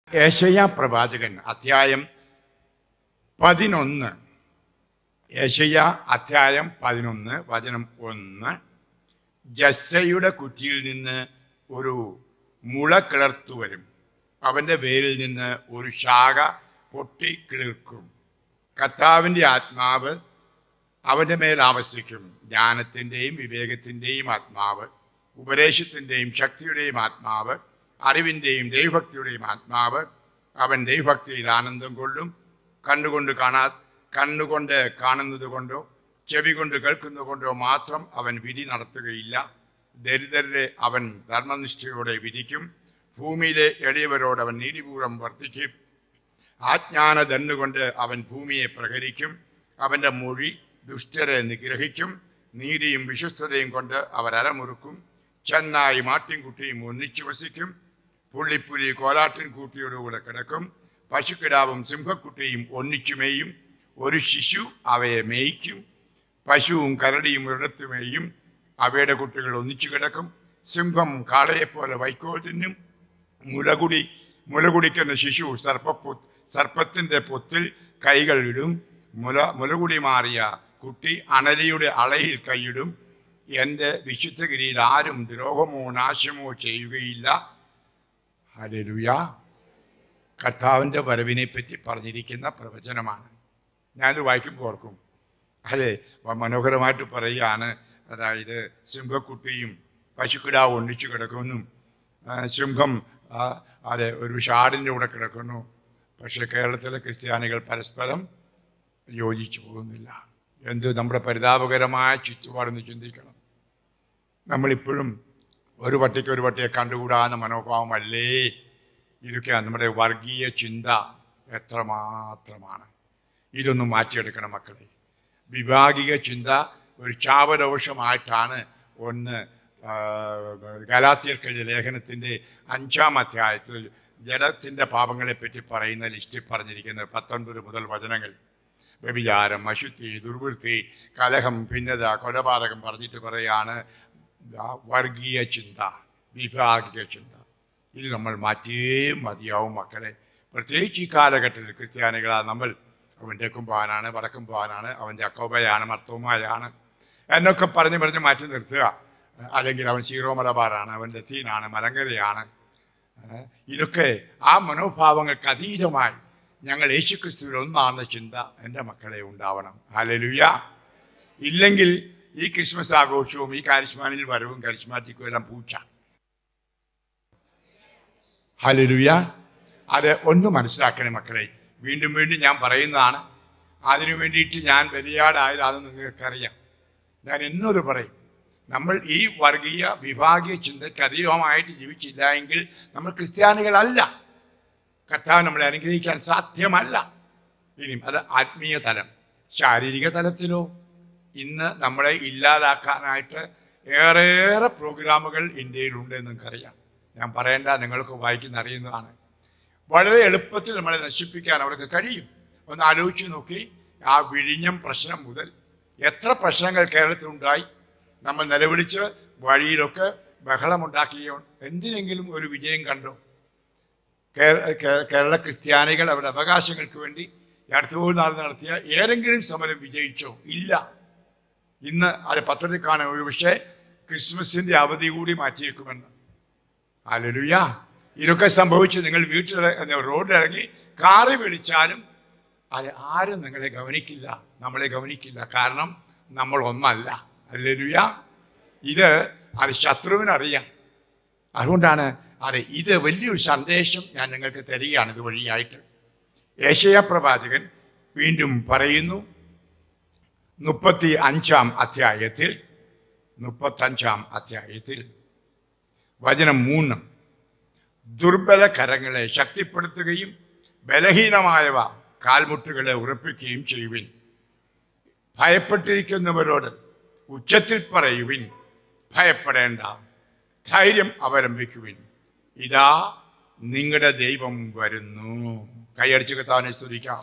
ഏഷയ പ്രവാചകൻ അധ്യായം പതിനൊന്ന് ഏഷയ അധ്യായം പതിനൊന്ന് വചനം ഒന്ന് ജസ്സയുടെ കുറ്റിയിൽ നിന്ന് ഒരു മുള കിളർത്തു വരും അവൻ്റെ വേരിൽ നിന്ന് ഒരു ശാഖ പൊട്ടി കിളിർക്കും കർത്താവിൻ്റെ ആത്മാവ് അവൻ്റെ മേൽ ആവസിക്കും ജ്ഞാനത്തിൻ്റെയും വിവേകത്തിൻ്റെയും ആത്മാവ് ഉപദേശത്തിൻ്റെയും ശക്തിയുടെയും ആത്മാവ് അറിവിൻ്റെയും ദൈവഭക്തിയുടെയും ആത്മാവ് അവൻ ദൈവഭക്തിയിൽ ആനന്ദം കൊള്ളും കണ്ണുകൊണ്ട് കാണാ കണ്ണുകൊണ്ട് കാണുന്നത് കൊണ്ടോ ചെവി കൊണ്ട് കേൾക്കുന്നത് കൊണ്ടോ മാത്രം അവൻ വിധി നടത്തുകയില്ല ദരിദ്രരെ അവൻ ധർമ്മനിഷ്ഠയോടെ വിധിക്കും ഭൂമിയിലെ എളിയവരോട് അവൻ നീതിപൂർവ്വം വർദ്ധിക്കും ആജ്ഞാന ദണ്ണുകൊണ്ട് അവൻ ഭൂമിയെ പ്രഹരിക്കും അവൻ്റെ മൊഴി ദുഷ്ടരെ നിഗ്രഹിക്കും നീതിയും വിശ്വസ്തതയും കൊണ്ട് അവർ അരമുറുക്കും ചെന്നായി മാട്ടിൻകുട്ടിയും ഒന്നിച്ചു വസിക്കും പുള്ളിപ്പുലി കോലാട്ടിൻ കൂട്ടിയോടുകൂടെ കിടക്കും പശുക്കിടാവും സിംഹക്കുട്ടിയും ഒന്നിച്ചു മേയും ഒരു ശിശു അവയെ മേയ്ക്കും പശുവും കരടിയും ഒരിടത്ത് മേയും അവയുടെ കുട്ടികൾ ഒന്നിച്ചു കിടക്കും സിംഹം കാളയെപ്പോലെ വൈക്കോൽ തിന്നും മുലകുടി മുലകുടിക്കുന്ന ശിശു സർപ്പപ്പു സർപ്പത്തിൻ്റെ പൊത്തിൽ കൈകൾ ഇടും മുല മുലകുടി മാറിയ കുട്ടി അണലിയുടെ അളയിൽ കൈയിടും എൻ്റെ വിശുദ്ധഗിരിയിൽ ആരും ദ്രോഹമോ നാശമോ ചെയ്യുകയില്ല ഹലരുയ കർത്താവിൻ്റെ വരവിനെ പറ്റി പറഞ്ഞിരിക്കുന്ന പ്രവചനമാണ് ഞാനത് വായിക്കുമ്പോൾ ഓർക്കും അതെ മനോഹരമായിട്ട് പറയുകയാണ് അതായത് സിംഹക്കുട്ടിയും പശുക്കിടാവ് ഒന്നിച്ചു കിടക്കുന്നു ആ, സിംഹം ആ, അതെ ഒരു ഷാടിൻ്റെ കൂടെ കിടക്കുന്നു പക്ഷേ കേരളത്തിലെ ക്രിസ്ത്യാനികൾ പരസ്പരം യോജിച്ചു പോകുന്നില്ല എന്ത് നമ്മുടെ പരിതാപകരമായ ചുറ്റുപാടെന്ന് ചിന്തിക്കണം നമ്മളിപ്പോഴും ഒരു പട്ടിക്ക് ഒരു പട്ടിയെ കണ്ടുകൂടാന്ന മനോഭാവമല്ലേ ഇതൊക്കെയാണ് നമ്മുടെ വർഗീയ ചിന്ത എത്രമാത്രമാണ് ഇതൊന്നും മാറ്റിയെടുക്കണം മക്കളെ വിഭാഗിക ചിന്ത ഒരു ചാപദോഷമായിട്ടാണ് ഒന്ന് ആ, ഗലാത്യർക്കെഴുതിയ ലേഖനത്തിൻ്റെ അഞ്ചാം അധ്യായത്തിൽ ജഡത്തിൻ്റെ പാപങ്ങളെപ്പറ്റി പറയുന്ന ലിസ്റ്റിൽ പറഞ്ഞിരിക്കുന്നത് പത്തൊൻപത് മുതൽ വചനങ്ങൾ വ്യഭിചാരം അശുദ്ധി ദുർവൃത്തി കലഹം ഭിന്നത കൊലപാതകം പറഞ്ഞിട്ട് പറയാണ് ആ വർഗീയ ചിന്ത വിഭാഗിക ചിന്ത ഇത് നമ്മൾ മാറ്റിയേ മതിയാവും മക്കളെ പ്രത്യേകിച്ച് ഈ കാലഘട്ടത്തിൽ ക്രിസ്ത്യാനികളാ നമ്മൾ അവൻ തെക്കും പോകാനാണ് വടക്കും പോകാനാണ് അവൻ്റെ അക്കോബയാണ് മർത്തോമായാണ് എന്നൊക്കെ പറഞ്ഞ് പറഞ്ഞ് മാറ്റി നിർത്തുക അല്ലെങ്കിൽ അവൻ സീറോ മലബാറാണ് അവൻ ലത്തീനാണ് മലങ്കരയാണ് ഏഹ് ഇതൊക്കെ ആ മനോഭാവങ്ങൾക്ക് അതീതമായി ഞങ്ങൾ യേശുക്രിസ്തുവിൽ ഒന്നാണെന്ന ചിന്ത എൻ്റെ മക്കളെ ഉണ്ടാവണം ഹലലുയ ഇല്ലെങ്കിൽ ഈ ക്രിസ്മസ് ആഘോഷവും ഈ കാരിസ്മാനിൽ വരവും കരിസ്മാറ്റിക്കും എല്ലാം പൂച്ച ഹലലുയ അത് ഒന്ന് മനസ്സിലാക്കണേ മക്കളെ വീണ്ടും വീണ്ടും ഞാൻ പറയുന്നതാണ് അതിനു വേണ്ടിയിട്ട് ഞാൻ ബലിയാടായതാണെന്ന് നിങ്ങൾക്കറിയാം ഞാൻ എന്നോട് പറയും നമ്മൾ ഈ വർഗീയ വിഭാഗീയ ചിന്തയ്ക്ക് അതീതമായിട്ട് ജീവിച്ചില്ല എങ്കിൽ നമ്മൾ ക്രിസ്ത്യാനികളല്ല കർത്താവ് നമ്മളെ അനുഗ്രഹിക്കാൻ സാധ്യമല്ല ഇനിയും അത് ആത്മീയ തലം ശാരീരിക തലത്തിലോ ഇന്ന് നമ്മളെ ഇല്ലാതാക്കാനായിട്ട് ഏറേറെ പ്രോഗ്രാമുകൾ ഇന്ത്യയിലുണ്ട് എന്ന് നിങ്ങൾക്കറിയാം ഞാൻ പറയേണ്ട നിങ്ങൾക്ക് വായിക്കുന്ന അറിയുന്നതാണ് വളരെ എളുപ്പത്തിൽ നമ്മളെ നശിപ്പിക്കാൻ അവർക്ക് കഴിയും ഒന്ന് ആലോചിച്ച് നോക്കി ആ വിഴിഞ്ഞം പ്രശ്നം മുതൽ എത്ര പ്രശ്നങ്ങൾ കേരളത്തിലുണ്ടായി നമ്മൾ നിലവിളിച്ച് വഴിയിലൊക്കെ ബഹളമുണ്ടാക്കിയോ എന്തിനെങ്കിലും ഒരു വിജയം കണ്ടോ കേ- കേ- കേരള ക്രിസ്ത്യാനികൾ അവരുടെ അവകാശങ്ങൾക്ക് വേണ്ടി ഈ അടുത്ത നാൾ നടത്തിയ ഏതെങ്കിലും സമരം വിജയിച്ചോ ഇല്ല ഇന്ന് അത് പത്രത്തിൽ കാണാൻ ഒരു പക്ഷേ ക്രിസ്മസിന്റെ അവധി കൂടി മാറ്റിയേക്കുമെന്ന് അലലുയ ഇതൊക്കെ സംഭവിച്ച് നിങ്ങൾ വീട്ടിൽ റോഡിലിറങ്ങി കാറി വിളിച്ചാലും അത് ആരും നിങ്ങളെ ഗവനിക്കില്ല നമ്മളെ ഗവനിക്കില്ല കാരണം നമ്മൾ ഒന്നല്ല അല്ലേലുയ ഇത് അത് ശത്രുവിനറിയാം അതുകൊണ്ടാണ് അതെ ഇത് വലിയൊരു സന്ദേശം ഞാൻ നിങ്ങൾക്ക് തരികയാണ് ഇത് വഴിയായിട്ട് ഏഷ്യ പ്രവാചകൻ വീണ്ടും പറയുന്നു മുപ്പത്തി അഞ്ചാം അധ്യായത്തിൽ മുപ്പത്തഞ്ചാം അധ്യായത്തിൽ വചനം മൂന്ന് ദുർബല കരങ്ങളെ ശക്തിപ്പെടുത്തുകയും ബലഹീനമായവ കാൽമുട്ടുകളെ ഉറപ്പിക്കുകയും ചെയ്യുവിൻ ഭയപ്പെട്ടിരിക്കുന്നവരോട് ഉച്ചത്തിൽ പറയുവിൻ ഭയപ്പെടേണ്ട ധൈര്യം അവലംബിക്കുവിൻ ഇതാ നിങ്ങളുടെ ദൈവം വരുന്നു കൈയടിച്ച് കത്താനെ സ്തുതിക്കാം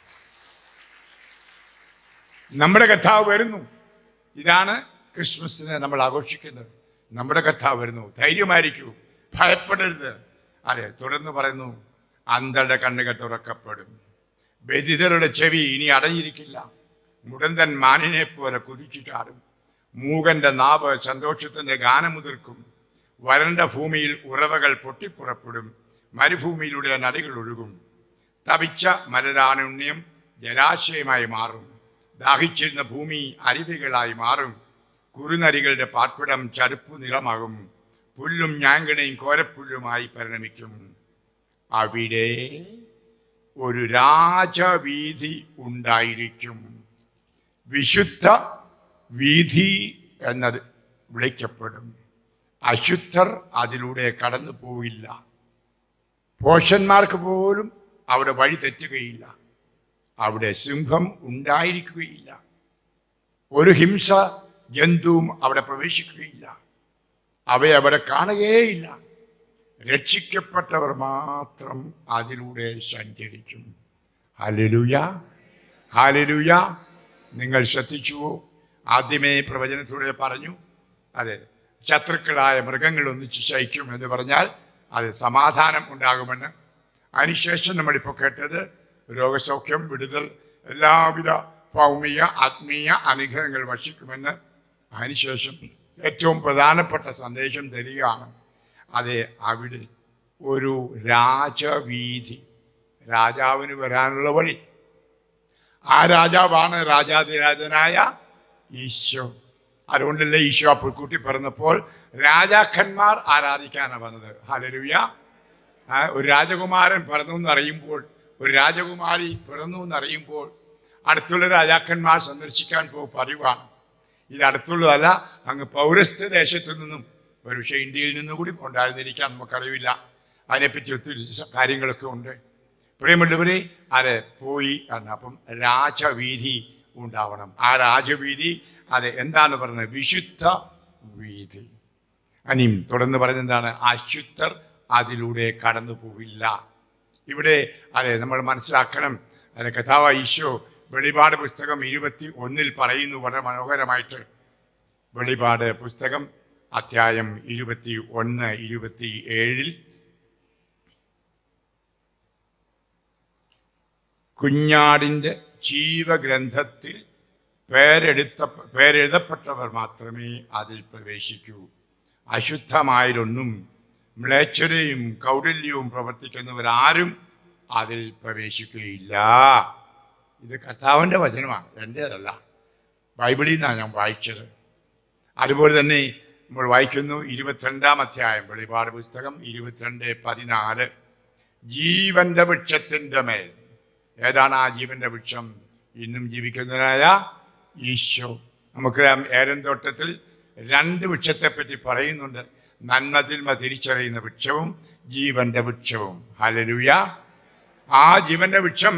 നമ്മുടെ കർത്താവ് വരുന്നു ഇതാണ് ക്രിസ്മസിനെ നമ്മൾ ആഘോഷിക്കുന്നത് നമ്മുടെ കർത്താവ് വരുന്നു ധൈര്യമായിരിക്കൂ ഭയപ്പെടരുത് അതെ തുടർന്ന് പറയുന്നു അന്ധരുടെ കണ്ണുകൾ തുറക്കപ്പെടും ബധിതരുടെ ചെവി ഇനി അടഞ്ഞിരിക്കില്ല മുടന്തൻ മാനിനെ പോലെ കുതിച്ചു ചാടും മൂകന്റെ നാവ് സന്തോഷത്തിന്റെ ഗാനമുതിർക്കും വരണ്ട ഭൂമിയിൽ ഉറവകൾ പൊട്ടിപ്പുറപ്പെടും മരുഭൂമിയിലൂടെ നദികൾ ഒഴുകും തപിച്ച മലരാനുണ്യം ജലാശയമായി മാറും ദാഹിച്ചിരുന്ന ഭൂമി അരുവികളായി മാറും കുറുനരികളുടെ പാർപ്പിടം ചരുപ്പു നിറമാകും പുല്ലും ഞാങ്കണയും കോരപ്പുല്ലുമായി പരിണമിക്കും അവിടെ ഒരു രാജവീതി ഉണ്ടായിരിക്കും വിശുദ്ധ വീതി എന്നത് വിളിക്കപ്പെടും അശുദ്ധർ അതിലൂടെ കടന്നു പോവില്ല പോഷന്മാർക്ക് പോലും അവിടെ വഴി തെറ്റുകയില്ല അവിടെ സിംഹം ഉണ്ടായിരിക്കുകയില്ല ഒരു ഹിംസ ജന്തുവും അവിടെ പ്രവേശിക്കുകയില്ല അവയെ അവിടെ കാണുകയേയില്ല രക്ഷിക്കപ്പെട്ടവർ മാത്രം അതിലൂടെ സഞ്ചരിക്കും ഹലലുയ ഹാലലുയ നിങ്ങൾ ശ്രദ്ധിച്ചുവോ ആദ്യമേ പ്രവചനത്തിലൂടെ പറഞ്ഞു അതെ ശത്രുക്കളായ മൃഗങ്ങൾ ഒന്നിച്ച് ശയിക്കും എന്ന് പറഞ്ഞാൽ അത് സമാധാനം ഉണ്ടാകുമെന്ന് അതിനുശേഷം നമ്മളിപ്പോൾ കേട്ടത് രോഗസൗഖ്യം വിടുതൽ എല്ലാവിധ ഭൗമിക ആത്മീയ അനുഗ്രഹങ്ങൾ വർഷിക്കുമെന്ന് അതിനുശേഷം ഏറ്റവും പ്രധാനപ്പെട്ട സന്ദേശം തരികയാണ് അതെ അവിടെ ഒരു രാജവീതി രാജാവിന് വരാനുള്ള വഴി ആ രാജാവാണ് രാജാതിരാജനായ ഈശോ അതുകൊണ്ടല്ലേ ഈശോ ആ പുൽക്കുട്ടി പിറന്നപ്പോൾ രാജാക്കന്മാർ ആരാധിക്കാനാണ് വന്നത് ഹലലുയ ഒരു രാജകുമാരൻ പിറന്നു എന്നറിയുമ്പോൾ ഒരു രാജകുമാരി പിറന്നു എന്നറിയുമ്പോൾ അടുത്തുള്ള രാജാക്കന്മാർ സന്ദർശിക്കാൻ പോ പതിവാണ് ഇത് അടുത്തുള്ളതല്ല അങ്ങ് പൗരസ്ത്യ ദേശത്തു നിന്നും ഒരുപക്ഷെ ഇന്ത്യയിൽ നിന്നും കൂടി ഉണ്ടായിരുന്നിരിക്കാൻ നമുക്കറിയില്ല അതിനെപ്പറ്റി ഒത്തിരി സ- കാര്യങ്ങളൊക്കെ ഉണ്ട് പ്രിയമുള്ളവരെ അത് പോയി എന്ന് അപ്പം രാജവീതി ഉണ്ടാവണം ആ രാജവീതി അത് എന്താണ് പറയുന്നത് വിശുദ്ധ വീതി അനിയും തുടർന്ന് പറയുന്നത് എന്താണ് അശുദ്ധർ അതിലൂടെ കടന്നു പോവില്ല ഇവിടെ അതെ നമ്മൾ മനസ്സിലാക്കണം അതെ കഥാവ ഈശോ വെളിപാട് പുസ്തകം ഇരുപത്തി ഒന്നിൽ പറയുന്നു വളരെ മനോഹരമായിട്ട് വെളിപാട് പുസ്തകം അധ്യായം ഇരുപത്തി ഒന്ന് ഇരുപത്തി ഏഴിൽ കുഞ്ഞാടിൻ്റെ ജീവഗ്രന്ഥത്തിൽ പേരെടുത്ത പേരെഴുതപ്പെട്ടവർ മാത്രമേ അതിൽ പ്രവേശിക്കൂ അശുദ്ധമായതൊന്നും മ്ലേച്ഛതയും കൗടല്യവും പ്രവർത്തിക്കുന്നവരാരും അതിൽ പ്രവേശിക്കുകയില്ല ഇത് കർത്താവിൻ്റെ വചനമാണ് എൻ്റേതല്ല ബൈബിളിൽ നിന്നാണ് ഞാൻ വായിച്ചത് അതുപോലെ തന്നെ നമ്മൾ വായിക്കുന്നു ഇരുപത്തിരണ്ടാം അധ്യായം വെളിപാട് പുസ്തകം ഇരുപത്തിരണ്ട് പതിനാല് ജീവന്റെ വൃക്ഷത്തിൻ്റെ മേൽ ഏതാണ് ആ ജീവന്റെ വൃക്ഷം ഇന്നും ജീവിക്കുന്നതിനായ ഈശോ നമുക്കറിയാം ഏരൻ തോട്ടത്തിൽ രണ്ട് വൃക്ഷത്തെപ്പറ്റി പറയുന്നുണ്ട് നന്മ തിന്മ തിരിച്ചറിയുന്ന വൃക്ഷവും ജീവന്റെ വൃക്ഷവും ഹലലുയ ആ ജീവന്റെ വൃക്ഷം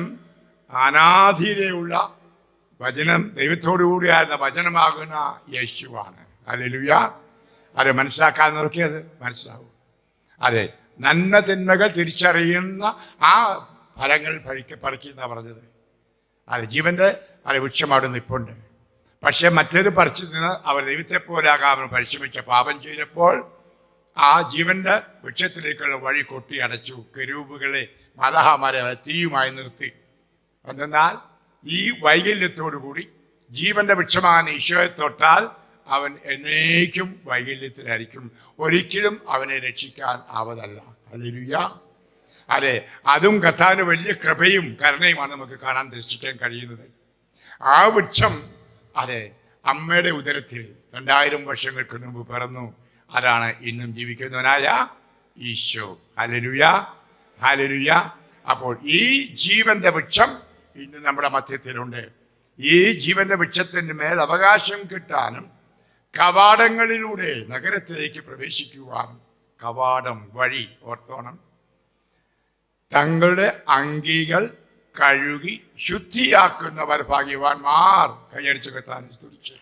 അനാധിയിലുള്ള വചനം ദൈവത്തോടു കൂടിയായിരുന്ന വചനമാകുന്ന യേശുവാണ് ഹലലുയ അത് മനസ്സിലാക്കാവുന്നവർക്ക് അത് മനസ്സിലാവും അതെ നന്മ തിന്മകൾ തിരിച്ചറിയുന്ന ആ ഫലങ്ങൾ പറിക്ക പറിക്കുന്ന പറഞ്ഞത് അത് ജീവന്റെ അത് വൃക്ഷം അവിടെ നിൽപ്പുണ്ട് പക്ഷെ മറ്റേത് പറിച്ചു നിന്ന് അവർ ദൈവത്തെ പോലാകാമെന്ന് പരിശ്രമിച്ച പാപം ചെയ്തപ്പോൾ ആ ജീവന്റെ വൃക്ഷത്തിലേക്കുള്ള വഴി കൊട്ടി അടച്ചു കരൂപുകളെ മലഹമര തീയുമായി നിർത്തി എന്നാൽ ഈ വൈകല്യത്തോടു കൂടി ജീവന്റെ വൃക്ഷമാകുന്ന ഈശോയെ തൊട്ടാൽ അവൻ എന്നേക്കും വൈകല്യത്തിലായിരിക്കും ഒരിക്കലും അവനെ രക്ഷിക്കാൻ ആവതല്ല അല്ലേലൂയ അതെ അതും കർത്താവിന് വലിയ കൃപയും കരുണയുമാണ് നമുക്ക് കാണാൻ ദർശിക്കാൻ കഴിയുന്നത് ആ വൃക്ഷം അതെ അമ്മയുടെ ഉദരത്തിൽ രണ്ടായിരം വർഷങ്ങൾക്ക് മുമ്പ് പിറന്നു അതാണ് ഇന്നും ജീവിക്കുന്നവനായ ഈശോ ഹലലുയ ഹലലുയ അപ്പോൾ ഈ ജീവന്റെ വൃക്ഷം ഇന്ന് നമ്മുടെ മധ്യത്തിലുണ്ട് ഈ ജീവന്റെ വൃക്ഷത്തിന് മേൽ അവകാശം കിട്ടാനും കവാടങ്ങളിലൂടെ നഗരത്തിലേക്ക് പ്രവേശിക്കുവാനും കവാടം വഴി ഓർത്തോണം തങ്ങളുടെ അങ്കികൾ കഴുകി ശുദ്ധിയാക്കുന്നവർ ഭാഗ്യവാന്മാർ കൈയടിച്ചു കെട്ടാൻ സ്തുതിച്ചു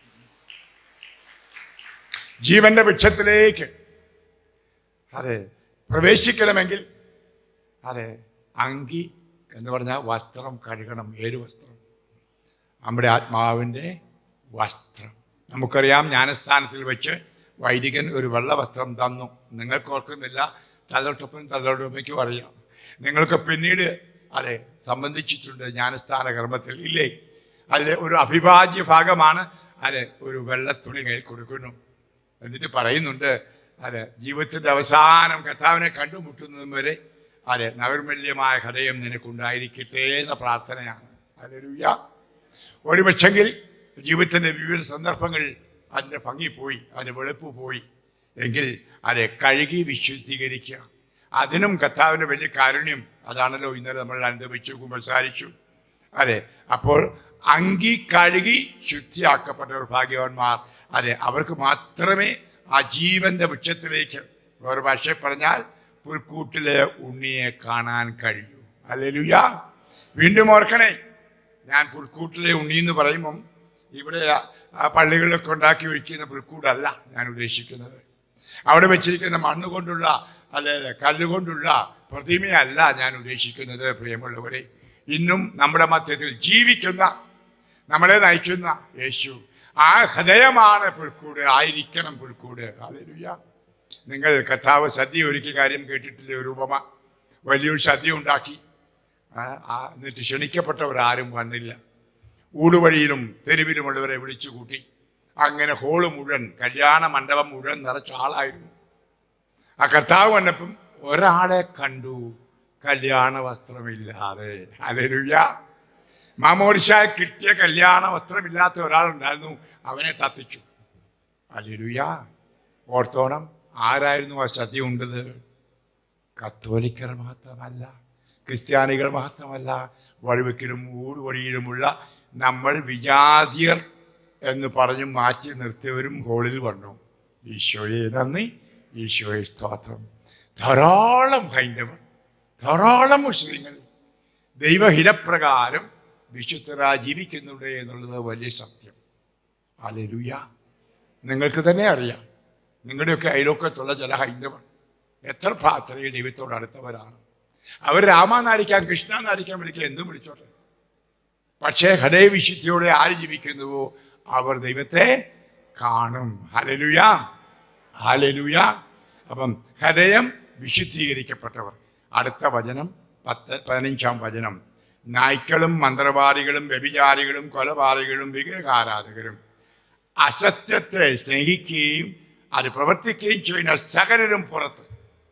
ജീവന്റെ വൃക്ഷത്തിലേക്ക് അതെ പ്രവേശിക്കണമെങ്കിൽ അതെ അങ്കി എന്ന് പറഞ്ഞാൽ വസ്ത്രം കഴുകണം ഏഴ് വസ്ത്രം നമ്മുടെ ആത്മാവിൻ്റെ വസ്ത്രം നമുക്കറിയാം ജ്ഞാനസ്ഥാനത്തിൽ വെച്ച് വൈദികൻ ഒരു വെള്ള വസ്ത്രം തന്നു നിങ്ങൾക്ക് ഓർക്കുന്നില്ല തലോട്ടപ്പനും തലോട്ടപ്പയ്ക്കും അറിയാം നിങ്ങൾക്ക് പിന്നീട് അതെ സംബന്ധിച്ചിട്ടുണ്ട് ജ്ഞാനസ്ഥാന കർമ്മത്തിൽ ഇല്ലേ അതിലെ ഒരു അഭിഭാജ്യ ഭാഗമാണ് അതെ ഒരു വെള്ളത്തുണി കയ്യിൽ കൊടുക്കുന്നു എന്നിട്ട് പറയുന്നുണ്ട് അതെ ജീവിതത്തിൻ്റെ അവസാനം കർത്താവിനെ കണ്ടുമുട്ടുന്നതും വരെ അതെ നൈർമല്യമായ ഹൃദയം നിനക്കുണ്ടായിരിക്കട്ടെ എന്ന പ്രാർത്ഥനയാണ് അതൊരുയ ഒരു പക്ഷെങ്കിൽ ജീവിതത്തിൻ്റെ വിവിധ സന്ദർഭങ്ങളിൽ അതിൻ്റെ ഭംഗി പോയി അതിൻ്റെ വെളുപ്പ് പോയി എങ്കിൽ അതെ കഴുകി വിശുദ്ധീകരിക്കുക അതിനും കർത്താവിൻ്റെ വലിയ കാരുണ്യം അതാണല്ലോ ഇന്നലെ നമ്മൾ അനുഭവിച്ചു കുമ്പസാരിച്ചു അതെ അപ്പോൾ അങ്കി കഴുകി ശുദ്ധിയാക്കപ്പെട്ടവർ ഭാഗ്യവാന്മാർ അതെ അവർക്ക് മാത്രമേ ആ ജീവന്റെ വൃക്ഷത്തിലേക്ക് വേറെ ഭാഷയിൽ പറഞ്ഞാൽ പുൽക്കൂട്ടിലെ ഉണ്ണിയെ കാണാൻ കഴിയൂ അല്ലെലുയ വീണ്ടും ഓർക്കണേ ഞാൻ പുൽക്കൂട്ടിലെ ഉണ്ണി എന്ന് പറയുമ്പം ഇവിടെ ആ- ആ പള്ളികളിലൊക്കെ ഉണ്ടാക്കി വയ്ക്കുന്ന പുൽക്കൂടല്ല ഞാൻ ഉദ്ദേശിക്കുന്നത് അവിടെ വെച്ചിരിക്കുന്ന മണ്ണ് കൊണ്ടുള്ള അല്ലെ കല്ലുകൊണ്ടുള്ള പ്രതിമയല്ല ഞാൻ ഉദ്ദേശിക്കുന്നത് പ്രിയമുള്ളവരെ ഇന്നും നമ്മുടെ മധ്യത്തിൽ ജീവിക്കുന്ന നമ്മളെ നയിക്കുന്ന യേശു ആ ഹൃദയമാണ് പുൽക്കൂട് ആയിരിക്കണം പുൽക്കൂട് അല്ലെലുയ്യ നിങ്ങൾ കഥാവ് സദ്യ ഒരുക്കിയ കാര്യം കേട്ടിട്ടില്ലേ ഒരു ഉപമ വലിയൊരു സദ്യ ഉണ്ടാക്കി ആ, ആ, എന്നിട്ട് ക്ഷണിക്കപ്പെട്ടവർ ആരും വന്നില്ല ഊടുവഴിയിലും തെരുവിലുമുള്ളവരെ വിളിച്ചു കൂട്ടി അങ്ങനെ ഹോള് മുഴുവൻ കല്യാണ മണ്ഡപം മുഴുവൻ നിറച്ച ആളായിരുന്നു ആ കർത്താവ് വന്നപ്പം ഒരാളെ കണ്ടു കല്യാണ വസ്ത്രമില്ലാതെ അലരുയ മാമോരിശ കിട്ടിയ കല്യാണ വസ്ത്രമില്ലാത്ത ഒരാളുണ്ടായിരുന്നു അവനെ തത്തിച്ചു അലരുയ ഓർത്തോണം ആരായിരുന്നു ആ സദ്യ ഉണ്ടത് കത്തോലിക്കർ മാത്രമല്ല ക്രിസ്ത്യാനികൾ മാത്രമല്ല വഴിവെക്കലും ഊടുവഴിയിലുമുള്ള നമ്മൾ വിജാതിയർ എന്ന് പറഞ്ഞ് മാറ്റി നിർത്തിയവരും ഹോളിൽ വന്നു ഈശോയെ നന്ദി ഈശോയെ സ്തോത്രം ധാരാളം ഹൈന്ദവർ ധാരാളം മുസ്ലിങ്ങൾ ദൈവഹിതപ്രകാരം വിശുദ്ധരായി ജീവിക്കുന്നുണ്ട് എന്നുള്ളത് വലിയ സത്യം അലലുയ നിങ്ങൾക്ക് തന്നെ അറിയാം നിങ്ങളുടെയൊക്കെ അയലോക്കത്തുള്ള ചില ഹൈന്ദവർ എത്ര പ്രാർത്ഥനയിൽ ദൈവത്തോട് അടുത്തവരാണ് അവർ രാമാന്നായിരിക്കാം കൃഷ്ണനായിരിക്കാം വിളിക്കുക എന്തും വിളിച്ചോട്ടെ പക്ഷേ ഹൃദയവിശുദ്ധിയോടെ ആര് ജീവിക്കുന്നുവോ അവർ ദൈവത്തെ കാണും ഹലലുയ ഹലലുയ അപ്പം ഹൃദയം വിശുദ്ധീകരിക്കപ്പെട്ടവർ അടുത്ത വചനം പത്ത് പതിനഞ്ചാം വചനം നായ്ക്കളും മന്ത്രവാദികളും വ്യഭിചാരികളും കൊലപാതകളും വിഗ്രഹാരാധകരും അസത്യത്തെ സ്നേഹിക്കുകയും അത് പ്രവർത്തിക്കുകയും ചെയ്യുന്ന സകലരും പുറത്ത്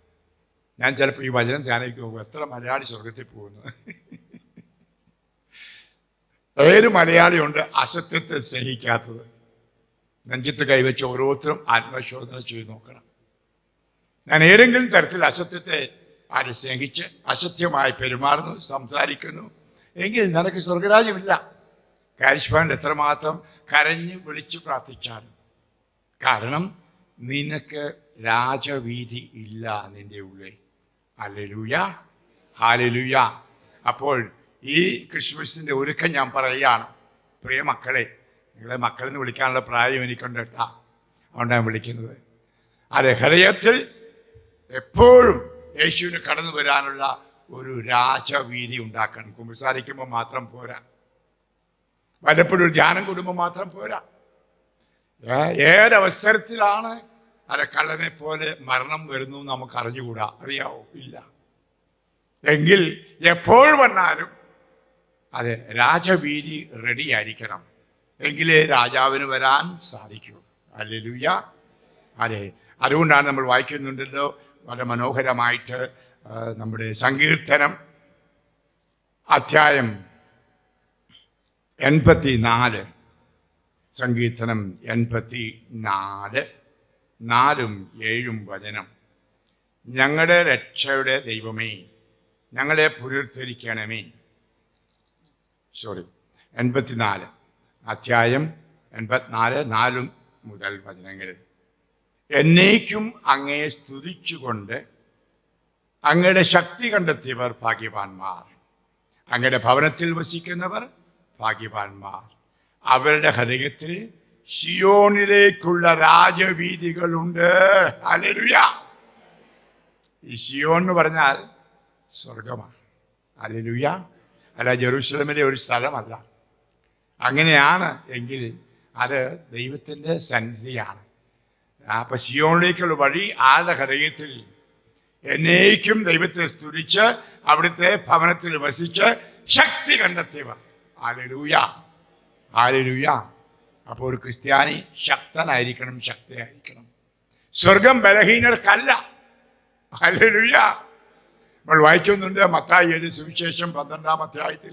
ഞാൻ ചിലപ്പോൾ ഈ വചനം ധ്യാനിക്കുമ്പോൾ എത്ര മലയാളി സ്വർഗത്തിൽ പോകുന്നു ഏത് മലയാളിയുണ്ട് അസത്യത്തെ സ്നേഹിക്കാത്തത് നെഞ്ചത്ത് കൈവച്ച് ഓരോരുത്തരും ആത്മശോധന ചെയ്ത് നോക്കണം ഞാൻ ഏതെങ്കിലും തരത്തിൽ അസത്യത്തെ ആര് സ്നേഹിച്ച് അസത്യമായി പെരുമാറുന്നു സംസാരിക്കുന്നു എങ്കിൽ നിനക്ക് സ്വർഗരാജ്യമില്ല കാരിഷ്മാനിൽ എത്രമാത്രം കരഞ്ഞ് വിളിച്ച് പ്രാർത്ഥിച്ചാലും കാരണം നിനക്ക് രാജവീതി ഇല്ല നിന്റെ ഉള്ളിൽ അലലുയ ഹാലലുയ അപ്പോൾ ഈ ക്രിസ്മസിൻ്റെ ഒരുക്കം ഞാൻ പറയുകയാണ് പ്രിയ മക്കളെ നിങ്ങളെ മക്കളെന്ന് വിളിക്കാനുള്ള പ്രായം എനിക്കുണ്ട് കേട്ടാ അതുകൊണ്ടാണ് ഞാൻ വിളിക്കുന്നത് അതെ ഹൃദയത്തിൽ എപ്പോഴും യേശുവിന് കടന്നു വരാനുള്ള ഒരു രാജവീതി ഉണ്ടാക്കണം കുമ്പസാരിക്കുമ്പോൾ മാത്രം പോരാ വല്ലപ്പോഴും ഒരു ധ്യാനം കൂടുമ്പോൾ മാത്രം പോരാ ഏ- ഏതവസരത്തിലാണ് അല്ല കള്ളനെ പോലെ മരണം വരുന്നു എന്ന് നമുക്ക് അറിഞ്ഞുകൂടാ അറിയാവോ ഇല്ല എങ്കിൽ എപ്പോൾ വന്നാലും അതെ രാജവീതി റെഡി ആയിരിക്കണം എങ്കിലേ രാജാവിന് വരാൻ സാധിക്കൂ അല്ലെലുയ്യ അതെ അതുകൊണ്ടാണ് നമ്മൾ വായിക്കുന്നുണ്ടല്ലോ വളരെ മനോഹരമായിട്ട് ആ, നമ്മുടെ സങ്കീർത്തനം അധ്യായം എൺപത്തി നാല് സങ്കീർത്തനം എൺപത്തി നാല് നാലും ഏഴും വചനം ഞങ്ങളുടെ രക്ഷയുടെ ദൈവമേ ഞങ്ങളെ പുനരുദ്ധരിക്കണമേ സോറി എൺപത്തിനാല് അധ്യായം എൺപത്തിനാല് നാലും മുതൽ വചനങ്ങൾ എന്നേക്കും അങ്ങയെ സ്തുതിച്ചുകൊണ്ട് അങ്ങയുടെ ശക്തി കണ്ടെത്തിയവർ ഭാഗ്യവാന്മാർ അങ്ങയുടെ ഭവനത്തിൽ വസിക്കുന്നവർ ഭാഗ്യവാന്മാർ അവരുടെ ഹൃദയത്തിൽ ഷിയോണിലേക്കുള്ള രാജവീതികളുണ്ട് അലരുയ ഈ ഷിയോൺ എന്ന് പറഞ്ഞാൽ സ്വർഗമാണ് അലരുയ അല്ല ജെറൂസലമിലെ ഒരു സ്ഥലമല്ല അങ്ങനെയാണ് എങ്കിൽ അത് ദൈവത്തിൻ്റെ സന്നിധിയാണ് അപ്പം സിയോണിലേക്കുള്ള വഴി ആളുടെ ഹൃദയത്തിൽ എന്നേക്കും ദൈവത്തെ സ്തുതിച്ച് അവിടുത്തെ ഭവനത്തിൽ വസിച്ച് ശക്തി കണ്ടെത്തിയവർ ആലലൂയ ആലലൂയ അപ്പോൾ ഒരു ക്രിസ്ത്യാനി ശക്തനായിരിക്കണം ശക്തിയായിരിക്കണം സ്വർഗം ബലഹീനർക്കല്ല ആലലൂയ നമ്മൾ വായിക്കുന്നുണ്ട് മത്തായി ഏഴ് സുവിശേഷം പന്ത്രണ്ടാം അധ്യായത്തിൽ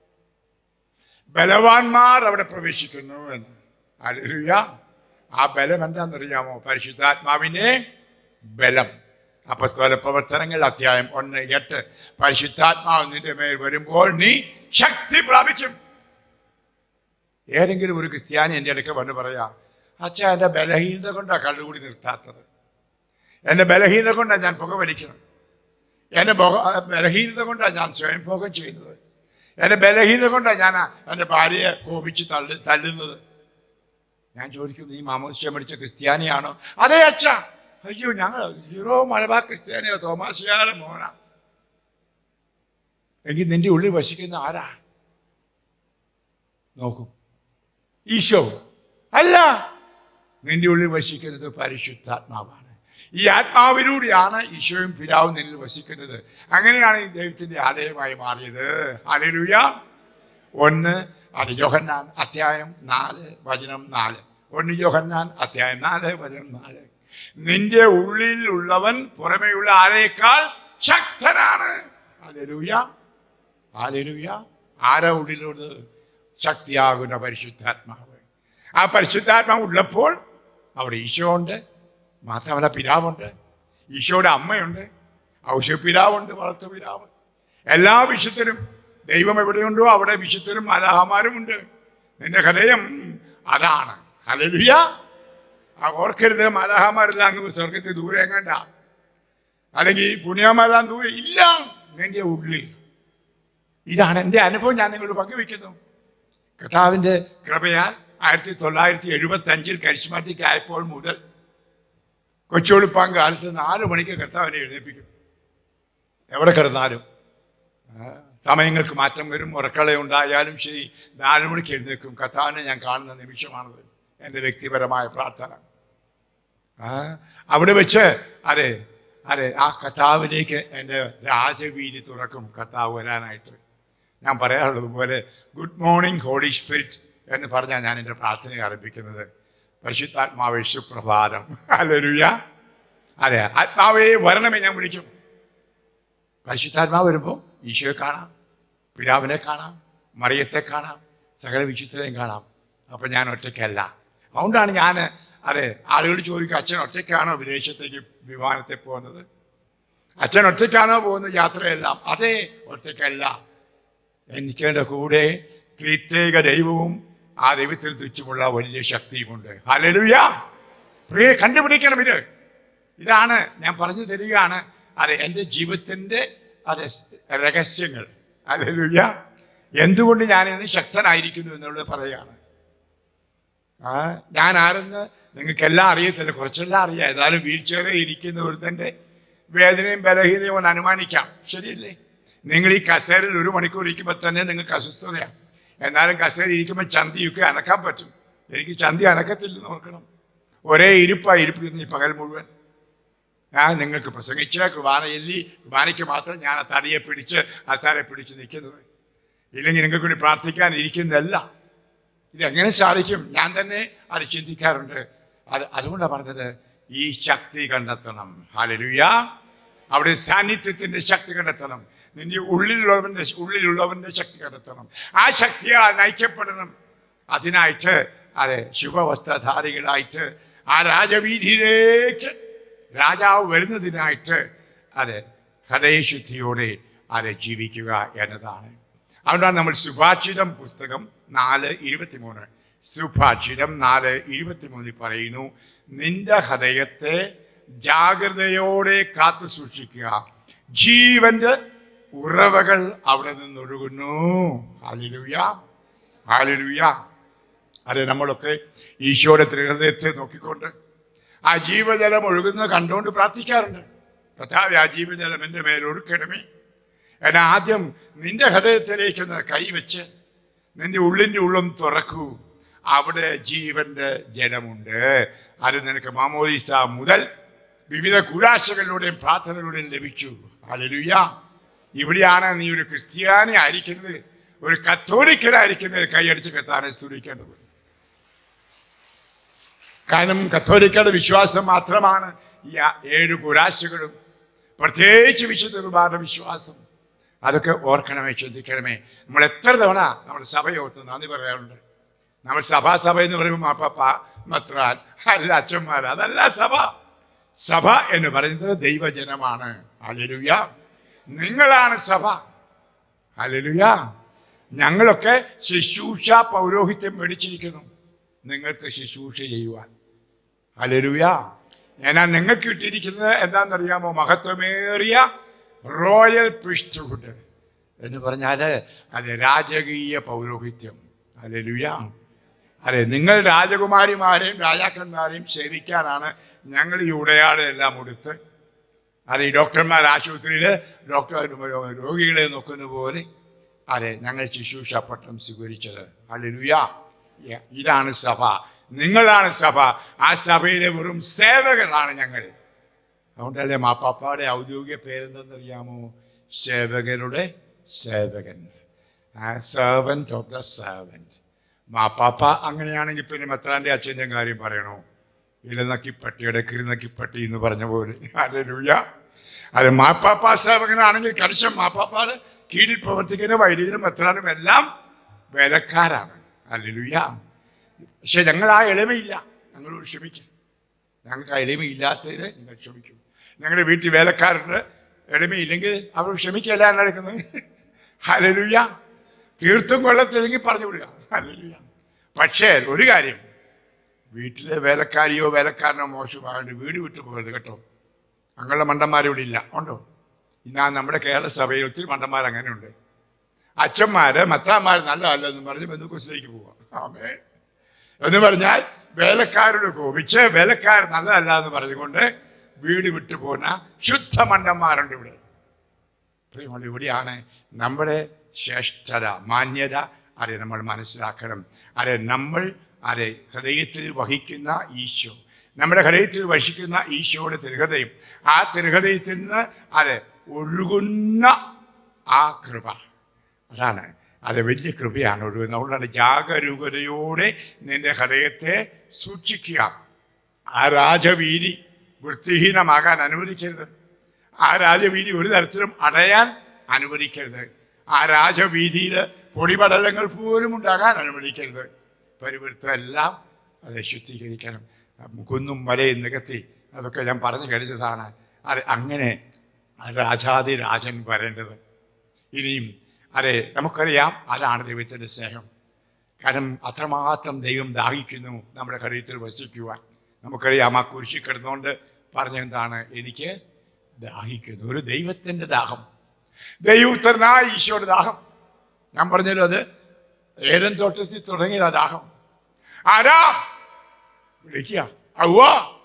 ബലവാന്മാർ അവിടെ പ്രവേശിക്കുന്നു എന്ന് ആലലൂയ ആ ബലം എന്താണെന്നറിയാമോ പരിശുദ്ധാത്മാവിന്റെ ബലം അപ്പസ്തോല പ്രവർത്തനങ്ങൾ അധ്യായം ഒന്ന് എട്ട് പരിശുദ്ധാത്മാവ് നിന്റെ മേൽ വരുമ്പോൾ നീ ശക്തി പ്രാപിക്കും ഏതെങ്കിലും ഒരു ക്രിസ്ത്യാനി എൻ്റെ അടുക്ക വന്ന് പറയാ അച്ഛാ എൻ്റെ ബലഹീനത കൊണ്ടാണ് കള്ളുകൂടി നിർത്താത്തത് എൻ്റെ ബലഹീനത കൊണ്ടാണ് ഞാൻ പുകവലിക്കുന്നത് എൻ്റെ ബഹ- ബലഹീനത കൊണ്ടാണ് ഞാൻ സ്വയംഭോഗം ചെയ്യുന്നത് എൻ്റെ ബലഹീനത കൊണ്ടാണ് ഞാൻ എൻ്റെ ഭാര്യയെ കോപിച്ച് തള്ളു തല്ലുന്നത് ഞാൻ ചോദിക്കും നീ മാമോദിശ പഠിച്ച ക്രിസ്ത്യാനിയാണോ അതെ അച്ഛ അയ്യോ ഞങ്ങൾ സീറോ മലബാർ ക്രിസ്ത്യാനിയോ തോമാശിയാടെ മോനാ എങ്കിൽ നിന്റെ ഉള്ളിൽ വസിക്കുന്ന ആരാ നോക്കൂ ഈശോ അല്ല നിന്റെ ഉള്ളിൽ വസിക്കുന്നത് പരിശുദ്ധാത്മാവാണ് ഈ ആത്മാവിലൂടെയാണ് ഈശോയും പിതാവും നിന്നിൽ വസിക്കുന്നത് അങ്ങനെയാണ് ഈ ദൈവത്തിന്റെ ആലയമായി മാറിയത് ഹല്ലേലൂയ ഒന്ന് അത് യോഹന്നാൻ അധ്യായം നാല് വചനം നാല് ഒന്ന് യോഹന്നാൻ അധ്യായം നാല് വചനം നാല് നിന്റെ ഉള്ളിലുള്ളവൻ പുറമെയുള്ള ആരെക്കാൾ ശക്തനാണ് ഹല്ലേലൂയ ഹല്ലേലൂയ ആരാ ഉള്ളിലുള്ളത് ശക്തിയാകുന്ന പരിശുദ്ധാത്മാവ് ആ പരിശുദ്ധാത്മാവ് ഉള്ളപ്പോൾ അവിടെ ഈശോ ഉണ്ട് മാത്രമല്ല പിതാവുണ്ട് ഈശോയുടെ അമ്മയുണ്ട് ഔഷധ പിതാവുണ്ട് വളർത്തു പിതാവ് എല്ലാ വിശുദ്ധരും ദൈവം എവിടെയുണ്ടോ അവിടെ വിശുദ്ധരും മലാഹമാരും ഉണ്ട് നിന്റെ ഹൃദയം അതാണ് ഹലലുയ ആ ഓർക്കരുത് മലാഹമാരെല്ലാം അങ്ങ് സ്വർഗത്തിൽ ദൂരെ എങ്ങണ്ട അല്ലെങ്കിൽ പുണ്യമാരെല്ലാം ദൂരെ ഇല്ല നിന്റെ ഉള്ളിൽ ഇതാണ് എൻ്റെ അനുഭവം ഞാൻ നിങ്ങളോട് പങ്കുവെക്കുന്നു കർത്താവിൻ്റെ കൃപയാൽ ആയിരത്തി തൊള്ളായിരത്തി എഴുപത്തി അഞ്ചിൽ കരിസ്മാറ്റിക് ആയപ്പോൾ മുതൽ കൊച്ചുവെളുപ്പാൻ കാലത്ത് നാല് മണിക്ക് കർത്താവിനെ എഴുന്നേൽപ്പിക്കും എവിടെ കിടന്നാലും ആ, സമയങ്ങൾക്ക് മാറ്റം വരും ഉറക്കള ഉണ്ടായാലും ശരി നാല് മണിക്ക് എഴുന്നേൽക്കും കർത്താവിനെ ഞാൻ കാണുന്ന നിമിഷമാണത് എൻ്റെ വ്യക്തിപരമായ പ്രാർത്ഥന ആ, അവിടെ വെച്ച് അതെ അതെ ആ കർത്താവിലേക്ക് എൻ്റെ രാജവീതി തുറക്കും കർത്താവ് വരാനായിട്ട് ഞാൻ പറയാറുള്ളത് പോലെ ഗുഡ് മോർണിംഗ് ഹോളി സ്പിരിറ്റ് എന്ന് പറഞ്ഞാൽ ഞാൻ എൻ്റെ പ്രാർത്ഥന ആരംഭിക്കുന്നത് പരിശുദ്ധാത്മാവേ സുപ്രഭാതം അല്ലരുയ അതെ ആത്മാവേ വരണമേ ഞാൻ വിളിക്കും പരിശുദ്ധാത്മാവ് വരുമ്പോൾ ഈശോയെ കാണാം പിതാവിനെ കാണാം മറിയത്തെ കാണാം സകല വിശുദ്ധരെയും കാണാം അപ്പം ഞാൻ ഒറ്റയ്ക്കല്ല അതുകൊണ്ടാണ് ഞാൻ അതെ ആളുകൾ ചോദിക്കും അച്ഛൻ ഒറ്റയ്ക്കാണോ വിദേശത്തേക്ക് വിമാനത്തിൽ പോകുന്നത് അച്ഛൻ ഒറ്റയ്ക്കാണോ പോകുന്നത് യാത്രയെല്ലാം അതെ ഒറ്റയ്ക്കല്ല എനിക്ക് എൻ്റെ കൂടെ ത്രിത്യേക ദൈവവും ആ ദൈവത്തിൽ തുച്ഛമുള്ള വലിയ ശക്തിയുമുണ്ട് ഹല്ലേലൂയ പ്രിയ കണ്ടുപിടിക്കണം ഇത് ഇതാണ് ഞാൻ പറഞ്ഞു തരികയാണ് അതെ എൻ്റെ ജീവിതത്തിൻ്റെ അതെ രഹസ്യങ്ങൾ ഹല്ലേലൂയ എന്തുകൊണ്ട് ഞാൻ ഇന്ന് ശക്തനായിരിക്കുന്നു എന്നുള്ളത് പറയുകയാണ് ആ ഞാൻ ആരെന്ന് നിങ്ങൾക്കെല്ലാം അറിയത്തില്ല കുറച്ചെല്ലാം അറിയാം ഏതായാലും വീൽ ചെയറിൽ ഇരിക്കുന്ന ഒരുത്തൻ്റെ വേദനയും ബലഹീനയും ഒന്ന് അനുമാനിക്കാം ശരിയല്ലേ നിങ്ങൾ ഈ കസേരയിൽ ഒരു മണിക്കൂർ ഇരിക്കുമ്പോൾ തന്നെ നിങ്ങൾക്ക് അസ്വസ്ഥതയാണ് എന്നാലും കസേര ഇരിക്കുമ്പോൾ ചന്തിയൊക്കെ അനക്കാൻ പറ്റും എനിക്ക് ചന്തി അനക്കത്തില്ലെന്ന് ഓർക്കണം ഒരേ ഇരിപ്പായി ഇരിപ്പിക്കുന്ന ഈ പകൽ മുഴുവൻ ഞാൻ നിങ്ങൾക്ക് പ്രസംഗിച്ച് കുർബാന ചൊല്ലി കുർബാനയ്ക്ക് മാത്രം ഞാൻ ആ തടിയെ പിടിച്ച് അത്താരെ പിടിച്ച് നിൽക്കുന്നത് ഇല്ലെങ്കിൽ നിങ്ങൾക്ക് വേണ്ടി പ്രാർത്ഥിക്കാൻ ഇരിക്കുന്നതല്ല ഇതെങ്ങനെ സാധിക്കും ഞാൻ തന്നെ അത് ചിന്തിക്കാറുണ്ട് അത് അതുകൊണ്ടാണ് പറഞ്ഞത് ഈ ശക്തി കണ്ടെത്തണം ഹാലലുയ അവിടെ സാന്നിധ്യത്തിന്റെ ശക്തി കണ്ടെത്തണം നിന്റെ ഉള്ളിലുള്ളവന്റെ ഉള്ളിലുള്ളവന്റെ ശക്തി കണ്ടെത്തണം ആ ശക്തിയാൽ നയിക്കപ്പെടണം അതിനായിട്ട് അതെ ശുഭവസ്ത്രധാരികളായിട്ട് ആ രാജവീതിയിലേക്ക് രാജാവ് വരുന്നതിനായിട്ട് അതെ ഹൃദയശുദ്ധിയോടെ അത് ജീവിക്കുക എന്നതാണ് അതുകൊണ്ടാണ് നമ്മൾ സുഭാഷിതം പുസ്തകം നാല് ഇരുപത്തിമൂന്ന് സുഭാഷിതം നാല് ഇരുപത്തിമൂന്നിൽ പറയുന്നു നിന്റെ ഹൃദയത്തെ ജാഗ്രതയോടെ കാത്തു സൂക്ഷിക്കുക ജീവന്റെ ഉറവകൾ അവിടെ നിന്നൊഴുകുന്നു ഹാലിലുയ ഹാലിലുയ അതെ നമ്മളൊക്കെ ഈശോയുടെ ത്രിഹൃദയത്തെ നോക്കിക്കൊണ്ട് ആ ജീവജലം ഒഴുകുന്നത് കണ്ടുകൊണ്ട് പ്രാർത്ഥിക്കാറുണ്ട് കഥാവി ആ ജീവജലം എൻ്റെ മേൽ ഒഴുക്കണമേ എന്നെ ആദ്യം നിന്റെ ഹൃദയത്തിലേക്കൊന്ന് കൈവച്ച് നിന്റെ ഉള്ളിൻ്റെ ഉള്ളം തുറക്കൂ അവിടെ ജീവന്റെ ജലമുണ്ട് അത് നിനക്ക് മാമോദീസ മുതൽ വിവിധ കുരാശകളിലൂടെയും പ്രാർത്ഥനകളിലൂടെയും ലഭിച്ചു അലലുയ ഇവിടെയാണ് നീ ഒരു ക്രിസ്ത്യാനി ആയിരിക്കുന്നത് ഒരു കത്തോലിക്കനായിരിക്കുന്നത് കൈയടിച്ച് കെത്താനെ സ്തുതിക്കേണ്ടത് കാരണം കത്തോലിക്കയുടെ വിശ്വാസം മാത്രമാണ് ഈ ആ ഏഴ് കുരാശകളും പ്രത്യേകിച്ച് വിശുദ്ധ കുർബാന വിശ്വാസം അതൊക്കെ ഓർക്കണമേ ചിന്തിക്കണമേ നമ്മൾ എത്ര തവണ നമ്മുടെ സഭയോർത്ത് നന്ദി പറയാറുണ്ട് നമ്മൾ സഭാസഭ എന്ന് പറയുമ്പോൾ മാപ്പ മത്രാൻ അല്ല അച്ഛന്മാർ അതല്ല സഭ സഭ എന്ന് പറയുന്നത് ദൈവജനമാണ് അലലുയ നിങ്ങളാണ് സഭ അലലുയ ഞങ്ങളൊക്കെ ശുശ്രൂഷ പൗരോഹിത്യം മേടിച്ചിരിക്കുന്നു നിങ്ങൾക്ക് ശുശ്രൂഷ ചെയ്യുവാൻ അലലുയ എന്നാൽ നിങ്ങൾക്ക് കിട്ടിയിരിക്കുന്നത് എന്താണെന്നറിയാമോ മഹത്വമേറിയ റോയൽ പ്രിസ്റ്റ്ഹുഡ് എന്ന് പറഞ്ഞാൽ അത് രാജകീയ പൗരോഹിത്യം അലലുയ അതെ നിങ്ങൾ രാജകുമാരിമാരെയും രാജാക്കന്മാരെയും സേവിക്കാനാണ് ഞങ്ങൾ ഈ ഉടയാടെ എല്ലാം ഉടുത്ത് അതെ ഈ ഡോക്ടർമാർ ആശുപത്രിയിൽ ഡോക്ടർ രോഗികളെ നോക്കുന്ന പോലെ അതെ ഞങ്ങൾ ശുശ്രൂഷ പട്ടം സ്വീകരിച്ചത് അല്ലുയ ഇതാണ് സഭ നിങ്ങളാണ് സഭ ആ സഭയിലെ വെറും സേവകരാണ് ഞങ്ങൾ അതുകൊണ്ടല്ലേ മാപ്പാപ്പയുടെ ഔദ്യോഗിക പേരെന്തെന്നറിയാമോ സേവകരുടെ സേവകൻ സെർവൻറ്റ് ഓഫ് ദ സെർവൻറ്റ് മാപ്പാപ്പ അങ്ങനെയാണെങ്കിൽ പിന്നെ മെത്രാൻ്റെ അച്ഛൻ്റെ കാര്യം പറയണോ ഇലനക്കിപ്പട്ടിയുടെ കിരുനക്കിപ്പട്ടി എന്ന് പറഞ്ഞ പോലെ അല്ലുയ അത് മാപ്പാപ്പ സേവകനാണെങ്കിൽ കണിശം മാപ്പാപ്പാട് കീഴിൽ പ്രവർത്തിക്കുന്ന വൈദികനും മെത്രാനും എല്ലാം വേലക്കാരാണ് അല്ലുയ പക്ഷെ ഞങ്ങൾ ആ എളിമയില്ല ഞങ്ങളോട് ക്ഷമിക്കും ഞങ്ങൾക്ക് ആ എളിമയില്ലാത്തതിന് നിങ്ങൾ ക്ഷമിക്കും ഞങ്ങളുടെ വീട്ടിൽ വേലക്കാരുണ്ട് എളിമയില്ലെങ്കിൽ അവർ ക്ഷമിക്കല്ല നടക്കുന്നത് ഹലലുയ തീർത്തും കൊള്ളത്തില്ലെങ്കിൽ പറഞ്ഞു വിടുക ഹലലുയ പക്ഷേ ഒരു കാര്യം വീട്ടിലെ വേലക്കാരിയോ വേലക്കാരനോ മോശമായിട്ട് വീട് വിട്ടു പോകരുത് കേട്ടോ അങ്ങനെയുള്ള മണ്ടന്മാർ ഇവിടെ ഇല്ല ഉണ്ടോ ഇന്നാ നമ്മുടെ കേരള സഭയിൽ ഒത്തിരി മണ്ടന്മാർ അങ്ങനെയുണ്ട് അച്ഛന്മാര് മത്താന്മാർ നല്ലതല്ലെന്ന് പറഞ്ഞ് ബന്ധുക്കുസിലേക്ക് പോവാം ആമേ എന്ന് പറഞ്ഞാൽ വേലക്കാരോട് കോപിച്ച് വേലക്കാർ നല്ലതല്ല എന്ന് പറഞ്ഞുകൊണ്ട് വീട് വിട്ടു പോകുന്ന ശുദ്ധ മണ്ടന്മാരുണ്ട് ഇവിടെ പ്രിയമുള്ള ഇവിടെയാണ് നമ്മുടെ ശ്രേഷ്ഠത മാന്യത അതെ നമ്മൾ മനസ്സിലാക്കണം അതെ നമ്മൾ അതെ ഹൃദയത്തിൽ വഹിക്കുന്ന ഈശോ നമ്മുടെ ഹൃദയത്തിൽ വഹിക്കുന്ന ഈശോയുടെ തിരുഹൃദയം ആ തിരുഹൃദയത്തിൽ നിന്ന് അതെ ഒഴുകുന്ന ആ കൃപ അതാണ് അത് വലിയ കൃപയാണ് ഒഴുകുന്നത് അതുകൊണ്ടാണ് ജാഗരൂകതയോടെ നിന്റെ ഹൃദയത്തെ സൂക്ഷിക്കുക ആ രാജവീതി വൃത്തിഹീനമാകാൻ അനുവദിക്കരുത് ആ രാജവീതി ഒരു തരത്തിലും അടയാൻ അനുവദിക്കരുത് ആ രാജവീതിയിൽ പൊടിപടലങ്ങൾ പോലും ഉണ്ടാകാൻ അനുവദിക്കരുത് പരിവൃത്തമെല്ലാം അത് ശുദ്ധീകരിക്കണം കുന്നും മലയും നികത്തി അതൊക്കെ ഞാൻ പറഞ്ഞു കഴിഞ്ഞതാണ് അത് അങ്ങനെ രാജാതി രാജൻ വരേണ്ടത് ഇനിയും അതെ നമുക്കറിയാം അതാണ് ദൈവത്തിൻ്റെ സ്നേഹം കാരണം അത്രമാത്രം ദൈവം ദാഹിക്കുന്നു നമ്മുടെ ഹൃദയത്തിൽ വസിക്കുവാൻ നമുക്കറിയാം ആ കുരിശി കിടന്നുകൊണ്ട് പറഞ്ഞെന്താണ് എനിക്ക് ദാഹിക്കുന്നു ഒരു ദൈവത്തിൻ്റെ ദാഹം ദൈവോത്തരനായ ഈശോയുടെ ദാഹം ഞാൻ പറഞ്ഞല്ലോ അത് ഏഴൻ തോട്ടത്തിൽ തുടങ്ങിയ ദാഹം ആരാ വിളിക്കുക ഔവ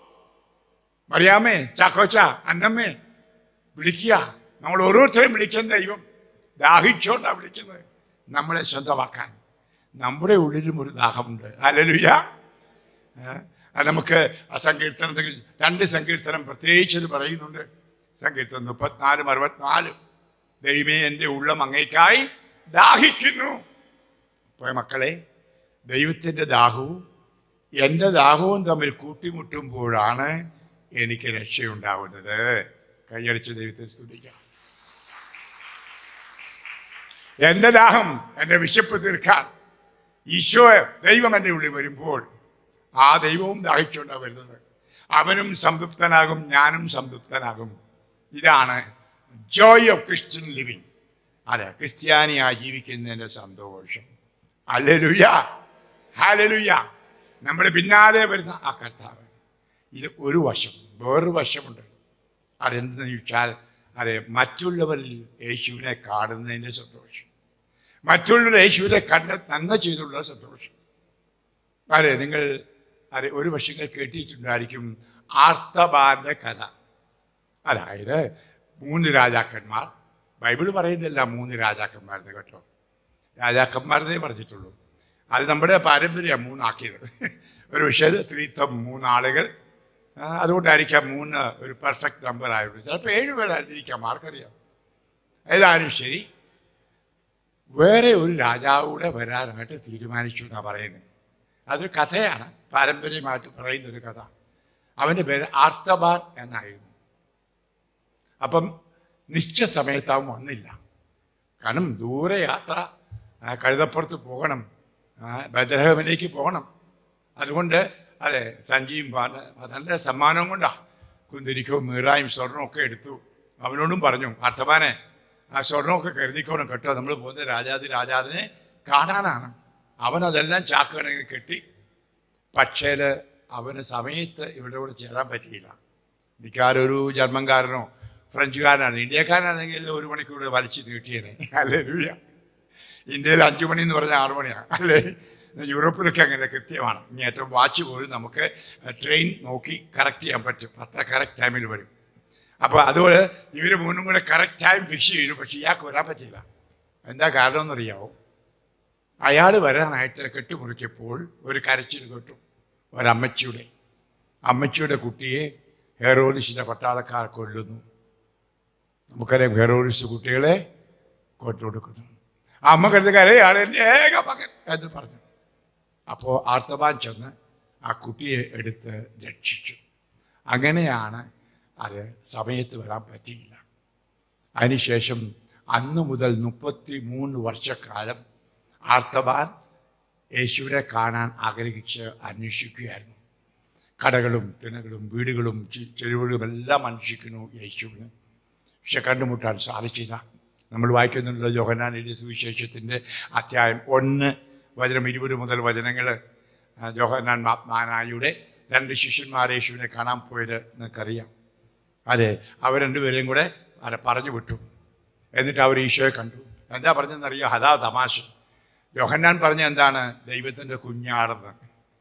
മറിയാമേ ചാക്കോച്ച അന്നമ്മേ വിളിക്കുക നമ്മൾ ഓരോരുത്തരെയും വിളിക്കുന്ന ദൈവം ദാഹിച്ചോണ്ടാ വിളിക്കുന്നത് നമ്മളെ സ്വന്തമാക്കാൻ നമ്മുടെ ഉള്ളിലും ഒരു ദാഹമുണ്ട് അല്ലലുയ്യ അത് നമുക്ക് ആ സങ്കീർത്തനത്തിൽ രണ്ട് സങ്കീർത്തനം പ്രത്യേകിച്ച് ഇത് പറയുന്നുണ്ട് സങ്കീർത്തനം മുപ്പത്തിനാലും അറുപത്തിനാലും ദൈവമേ എൻ്റെ ഉള്ളം അങ്ങേക്കായി ദാഹിക്കുന്നു പോയ മക്കളെ ദൈവത്തിൻ്റെ ദാഹവും എൻ്റെ ദാഹവും തമ്മിൽ കൂട്ടിമുട്ടുമ്പോഴാണ് എനിക്ക് രക്ഷയുണ്ടാവുന്നത് കൈയടിച്ച് ദൈവത്തെ സ്തുതിക്കാം എൻ്റെ ദാഹം എൻ്റെ വിശപ്പ് തീർക്കാൻ ഈശോ ദൈവം എൻ്റെ ഉള്ളിൽ വരുമ്പോൾ ആ ദൈവവും ദാഹിച്ചുകൊണ്ടാണ് വരുന്നത് അവനും സംതൃപ്തനാകും ഞാനും സംതൃപ്തനാകും ഇതാണ് ജോയ് ഓഫ് ക്രിസ്ത്യൻ ലിവിങ് അതെ ക്രിസ്ത്യാനിയായി ജീവിക്കുന്നതിൻ്റെ സന്തോഷം അല്ലലുയ ഹാലലുയ നമ്മുടെ പിന്നാലെ വരുന്ന ആ കർത്താവ് ഇത് ഒരു വശം വേറൊരു വശമുണ്ട് അതെന്തെന്ന് ചോദിച്ചാൽ അതെ മറ്റുള്ളവരിൽ യേശുവിനെ കാണുന്നതിൻ്റെ സന്തോഷം മറ്റുള്ളവർ യേശുവിനെ കണ്ട് നന്മ ചെയ്തുള്ള സന്തോഷം അതെ നിങ്ങൾ അതെ ഒരു വർഷങ്ങൾ കേട്ടിട്ടുണ്ടായിരിക്കും ആർത്തബാന്റെ കഥ അതായത് മൂന്ന് രാജാക്കന്മാർ ബൈബിൾ പറയുന്നില്ല മൂന്ന് രാജാക്കന്മാരെന്ന് കേട്ടോ രാജാക്കന്മാരെന്നേ പറഞ്ഞിട്ടുള്ളൂ അത് നമ്മുടെ പാരമ്പര്യം മൂന്നാക്കിയത് ഒരു പക്ഷേ ത്രീത്വം മൂന്നാളുകൾ ആ, അതുകൊണ്ടായിരിക്കാം മൂന്ന് ഒരു പെർഫെക്റ്റ് നമ്പർ ആയിരുന്നു ചിലപ്പോൾ ഏഴ് പേരായിരിക്കാം ആർക്കറിയാം ഏതായാലും ശരി വേറെ ഒരു രാജാവൂടെ വരാനായിട്ട് തീരുമാനിച്ചു എന്നാണ് പറയുന്നത് അതൊരു കഥയാണ് പാരമ്പര്യമായിട്ട് പറയുന്നൊരു കഥ അവൻ്റെ പേര് ആർത്തബാൻ എന്നായിരുന്നു അപ്പം നിശ്ചയ സമയത്ത് അവൻ വന്നില്ല കാരണം ദൂരെ യാത്ര ആ, കഴുതപ്പുറത്ത് പോകണം ആ, ബദലഹമിലേക്ക് പോകണം അതുകൊണ്ട് അതെ സഞ്ജിയും പാന നല്ല സമ്മാനവും കൊണ്ടാ കുന്തിരിക്കവും മീറായും സ്വർണവും ഒക്കെ എടുത്തു അവനോടും പറഞ്ഞു അർത്ഥമാനെ ആ സ്വർണമൊക്കെ കരുതിക്കോണം കേട്ടോ നമ്മൾ പോകുന്ന രാജാതി രാജാതിനെ കാണാനാണ് അവൻ അതെല്ലാം ചാക്കണയിൽ കെട്ടി പക്ഷേ അവന് സമയത്ത് ഇവിടെ കൂടെ ചേരാൻ പറ്റിയില്ല മിക്കവാറും ഒരു ജർമ്മൻകാരനോ ഫ്രഞ്ചുകാരനാണ് ഇന്ത്യക്കാരനാണെങ്കിൽ ഒരു മണിക്കൂർ വലിച്ചു നീട്ടിയേനെ അല്ലേ ലൂയ ഇന്ത്യയിൽ അഞ്ചു മണി എന്ന് പറഞ്ഞാൽ ആറു മണിയാണ് അല്ലേ യൂറോപ്പിലൊക്കെ അങ്ങനെ കൃത്യമാണ് ഇനി ഏറ്റവും വാച്ച് പോലും നമുക്ക് ട്രെയിൻ നോക്കി കറക്റ്റ് ചെയ്യാൻ പറ്റും അത്ര കറക്റ്റ് ടൈമിൽ വരും അപ്പോൾ അതുപോലെ ഇവർ മൂന്നും കൂടെ കറക്റ്റ് ടൈം ഫിക്സ് ചെയ്തു പക്ഷേ ഇയാൾക്ക് വരാൻ പറ്റില്ല എന്താ കാരണം എന്നറിയാവോ അയാൾ വരാനായിട്ട് കെട്ടുമുറിക്കപ്പോൾ ഒരു കരച്ചിൽ കേട്ടു ഒരമ്മച്ചിയുടെ അമ്മച്ചിയുടെ കുട്ടിയെ ഹെറോലിസിൻ്റെ പട്ടാളക്കാർ കൊല്ലുന്നു നമുക്കറിയാം ഹെറോലിസ് കുട്ടികളെ കൊണ്ടു കൊടുക്കുന്നു ആ അമ്മ കരുതി കരയാണ് എൻ്റെ ഏക മകൻ എന്ന് പറഞ്ഞു അപ്പോൾ ആർത്തവാൻ ചെന്ന് ആ കുട്ടിയെ എടുത്ത് രക്ഷിച്ചു അങ്ങനെയാണ് അത് സമയത്ത് വരാൻ പറ്റിയില്ല അതിനുശേഷം അന്ന് മുതൽ മുപ്പത്തി മൂന്ന് വർഷക്കാലം ആർത്തവാൻ യേശുവിനെ കാണാൻ ആഗ്രഹിച്ച് അന്വേഷിക്കുകയായിരുന്നു കടകളും തിണകളും വീടുകളും ചെ- ചെരുവുകളും എല്ലാം അന്വേഷിക്കുന്നു യേശുവിന് പക്ഷെ കണ്ടുമുട്ടാൻ സാധിച്ചില്ല നമ്മൾ വായിക്കുന്നുണ്ടല്ലോ ജോഹനാനിയുടെ സുവിശേഷത്തിൻ്റെ അധ്യായം ഒന്ന് വചനം ഇരുപത് മുതൽ വചനങ്ങൾ ജോഹന്നാൻ മാത്മാനായുടെ രണ്ട് ശിഷ്യന്മാർ യേശുവിനെ കാണാൻ പോയത് നിങ്ങൾക്കറിയാം അതെ അവർ രണ്ടുപേരെയും കൂടെ അതെ പറഞ്ഞു വിട്ടു എന്നിട്ട് അവർ ഈശോയെ കണ്ടു എന്താ പറഞ്ഞതെന്നറിയാം അതാ തമാശ യോഹന്നാൻ പറഞ്ഞ എന്താണ് ദൈവത്തിൻ്റെ കുഞ്ഞാടെന്ന്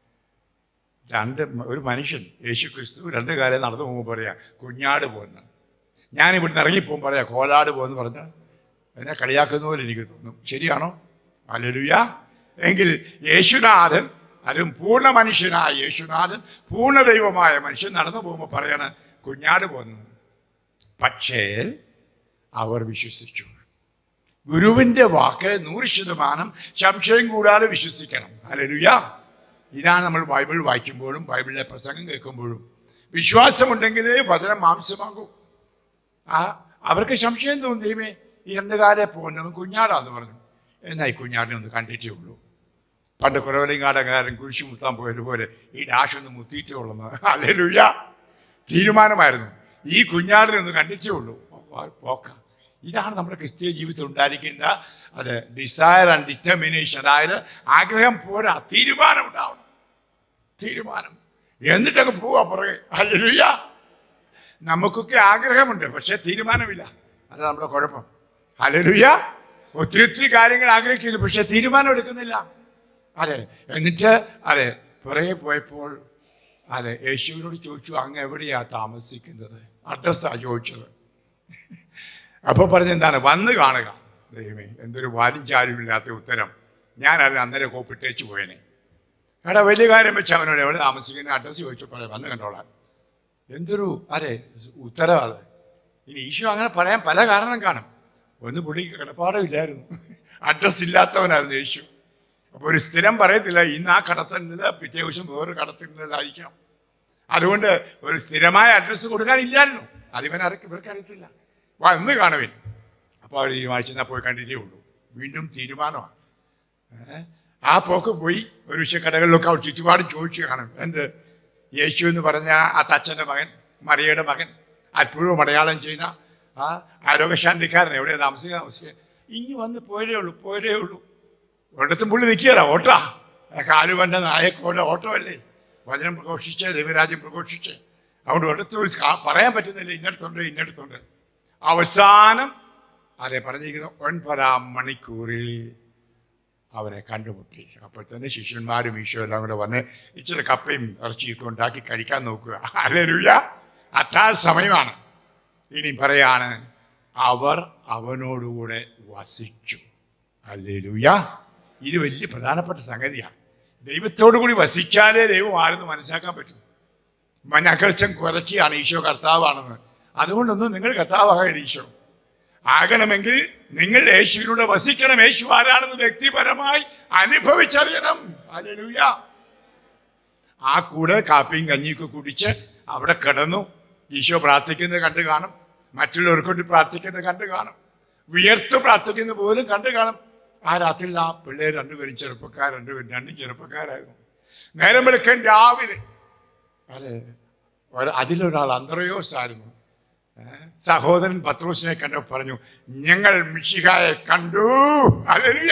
രണ്ട് മ- ഒരു മനുഷ്യൻ യേശു ക്രിസ്തു രണ്ട് കാലം നടന്നു പോകുമ്പോൾ പറയാ കുഞ്ഞാട് പോകുന്നു ഞാൻ ഇവിടുന്ന് ഇറങ്ങിപ്പോകും പറയാം കോലാട് പോകുന്നു പറഞ്ഞാൽ എന്നെ കളിയാക്കുന്ന പോലെ എനിക്ക് തോന്നും ശരിയാണോ അലലുയ എങ്കിൽ യേശുനാഥൻ അതും പൂർണ്ണ മനുഷ്യനായ യേശുനാഥൻ പൂർണ്ണ ദൈവമായ മനുഷ്യൻ നടന്നു പോകുമ്പോൾ പറയാണ് കുഞ്ഞാട് പോകുന്നു പക്ഷേ അവർ വിശ്വസിച്ചു ഗുരുവിൻ്റെ വാക്ക് നൂറ് ശതമാനം സംശയം കൂടാതെ വിശ്വസിക്കണം അലലുയ ഇതാണ് നമ്മൾ ബൈബിൾ വായിക്കുമ്പോഴും ബൈബിളിലെ പ്രസംഗം കേൾക്കുമ്പോഴും വിശ്വാസമുണ്ടെങ്കിലേ വചനം മാംസമാകൂ ആ അവർക്ക് സംശയം തോന്നി ദൈവമേ ഈ രണ്ട് കാലെ പോകുന്നവൻ കുഞ്ഞാടാന്ന് പറഞ്ഞു എന്നാ ഈ കുഞ്ഞാടിനെ ഒന്ന് കണ്ടിട്ടേ ഉള്ളൂ പണ്ട് കുറവലിങ്ങാടകാരൻ കുരിശു മുത്താൻ പോയതുപോലെ ഈ ഡാഷ് ഒന്ന് മുത്തിയിട്ടേ ഉള്ളൂ അല്ലേലുയ്യ തീരുമാനമായിരുന്നു ഈ കുഞ്ഞാടിനെ ഒന്ന് കണ്ടിട്ടേ ഉള്ളൂ പോ- പോക്ക ഇതാണ് നമ്മുടെ ക്രിസ്തീയ ജീവിതത്തിൽ ഉണ്ടായിരിക്കേണ്ട അത് ഡിസയർ ആൻഡ് ഡിറ്റർമിനേഷൻ അതായത് ആഗ്രഹം പോരാ തീരുമാനം ഉണ്ടാവണം തീരുമാനം എന്നിട്ടങ്ങ് പോവാ പുറകെ അല്ലേലുയ്യ നമുക്കൊക്കെ ആഗ്രഹമുണ്ട് പക്ഷെ തീരുമാനമില്ല അത് നമ്മുടെ കുഴപ്പം ഹലലുയ ഒത്തിരി ഒത്തിരി കാര്യങ്ങൾ ആഗ്രഹിക്കുന്നു പക്ഷെ തീരുമാനം എടുക്കുന്നില്ല അതെ എന്നിട്ട് അതെ പുറകെ പോയപ്പോൾ അതെ യേശുവിനോട് ചോദിച്ചു അങ്ങ് എവിടെയാ താമസിക്കുന്നത് അഡ്രസ്സാ ചോദിച്ചത് അപ്പോൾ പറഞ്ഞെന്താണ് വന്ന് കാണുക ദൈവമേ എന്തൊരു വാലും ചാലുമില്ലാത്ത ഉത്തരം ഞാനത് അന്നേരം കോപ്പിട്ടേച്ച് പോയനെ എടാ വലിയ കാര്യം വെച്ച് അവനോട് എവിടെ താമസിക്കുന്ന അഡ്രസ്സ് ചോദിച്ചു പറയാം വന്ന് കണ്ടോളാം എന്തൊരു അതെ ഉത്തരവാ അത് ഇനി ഈശോ അങ്ങനെ പറയാൻ പല കാരണം കാണും ഒന്ന് പുള്ളിക്ക് കിടപ്പാടമില്ലായിരുന്നു അഡ്രസ് ഇല്ലാത്തവനായിരുന്നു യേശു അപ്പോൾ ഒരു സ്ഥിരം പറയത്തില്ല ഇന്ന് ആ കടത്തുന്നത് പിറ്റേ ദിവസം വേറൊരു കടത്തുന്നതായിരിക്കാം അതുകൊണ്ട് ഒരു സ്ഥിരമായ അഡ്രസ്സ് കൊടുക്കാനില്ലായിരുന്നു അതിവൻ അറിക്ക് ഇവർക്ക് അറിയത്തില്ല വാ ഇന്ന് കാണുവിൻ അപ്പോൾ അവർ തീരുമാനിച്ചു എന്നാൽ പോയി കണ്ടിട്ടേ ഉള്ളൂ വീണ്ടും തീരുമാനമാണ് ഏ? ആ പോക്ക് പോയി ഒരു പക്ഷേ കടകളിലൊക്കെ അവർ ചുറ്റുപാടും ചോദിച്ചു കാണും എന്ത് യേശു എന്ന് പറഞ്ഞ ആ തച്ചൻ്റെ മകൻ മറിയയുടെ മകൻ അത്ഭുതവും അടയാളം ചെയ്യുന്ന ആ ആരോഗ്യശാന്തിക്കാരൻ എവിടെ താമസിക്കുക താമസിക്കുക ഇനി വന്ന് പോയതേ ഉള്ളൂ പോയതേ ഉള്ളൂ ഒരിടത്തും പുള്ളി നിൽക്കുകയല്ല ഓട്ടാ കാലുവൻ്റെ നായക്കോല ഓട്ടോ അല്ലേ വചനം പ്രഘോഷിച്ച് ദൈവരാജ്യം പ്രഘോഷിച്ച് അതുകൊണ്ട് ഒരിടത്തും ഒരു കാ- പറയാൻ പറ്റുന്നില്ല ഇന്നടത്തുണ്ട് ഇന്നടത്തുണ്ട് അവസാനം അതെ പറഞ്ഞിരിക്കുന്ന ഒൻപതാം മണിക്കൂറിൽ അവനെ കണ്ടുമുട്ടി അപ്പോൾ തന്നെ ശിഷ്യന്മാരും ഈശോ എല്ലാം കൂടെ വന്ന് ഇച്ചിരി കപ്പയും ഇറച്ചിയൊക്കെ ഉണ്ടാക്കി കഴിക്കാൻ നോക്കുക അല്ലേലൂയ അത്താഴ സമയമാണ് ഇനി പറയാണ് അവർ അവനോടുകൂടെ വസിച്ചു അല്ലേലൂയ ഇത് വലിയ പ്രധാനപ്പെട്ട സംഗതിയാണ് ദൈവത്തോടു കൂടി വസിച്ചാലേ ദൈവം ആരെന്ന് മനസ്സിലാക്കാൻ പറ്റും മനക്കച്ചം കുറയ്ക്കുകയാണ് ഈശോ കർത്താവാണെന്ന് അതുകൊണ്ടൊന്നും നിങ്ങൾ കർത്താവാകരുത് ഈശോ ആകണമെങ്കിൽ നിങ്ങൾ യേശുവിലൂടെ വസിക്കണം യേശു ആരാണെന്ന് വ്യക്തിപരമായി അനുഭവിച്ചറിയണം ഹല്ലേലൂയ ആ കൂടെ കാപ്പിയും കഞ്ഞിയൊക്കെ കുടിച്ച് അവിടെ കിടന്നു ഈശോ പ്രാർത്ഥിക്കുന്നത് കണ്ടു കാണും മറ്റുള്ളവർക്ക് വേണ്ടി പ്രാർത്ഥിക്കുന്നത് കണ്ടു കാണും വിയർത്ത് പ്രാർത്ഥിക്കുന്നത് പോലും കണ്ടു കാണും ആ രാത്രിയിൽ ആ പിള്ളേർ രണ്ടുപേരും ചെറുപ്പക്കാർ രണ്ടുപേരും രണ്ടും ചെറുപ്പക്കാരായിരുന്നു നേരം വെളുക്കൻ രാവിലെ അതെ ഒരു- അതിലൊരാൾ അന്ത്രയോസ് ആയിരുന്നു ഏ? സഹോദരൻ പത്രോസിനെ കണ്ടു പറഞ്ഞു ഞങ്ങൾ മിഷിഹായെ കണ്ടു ഹല്ലേലൂയ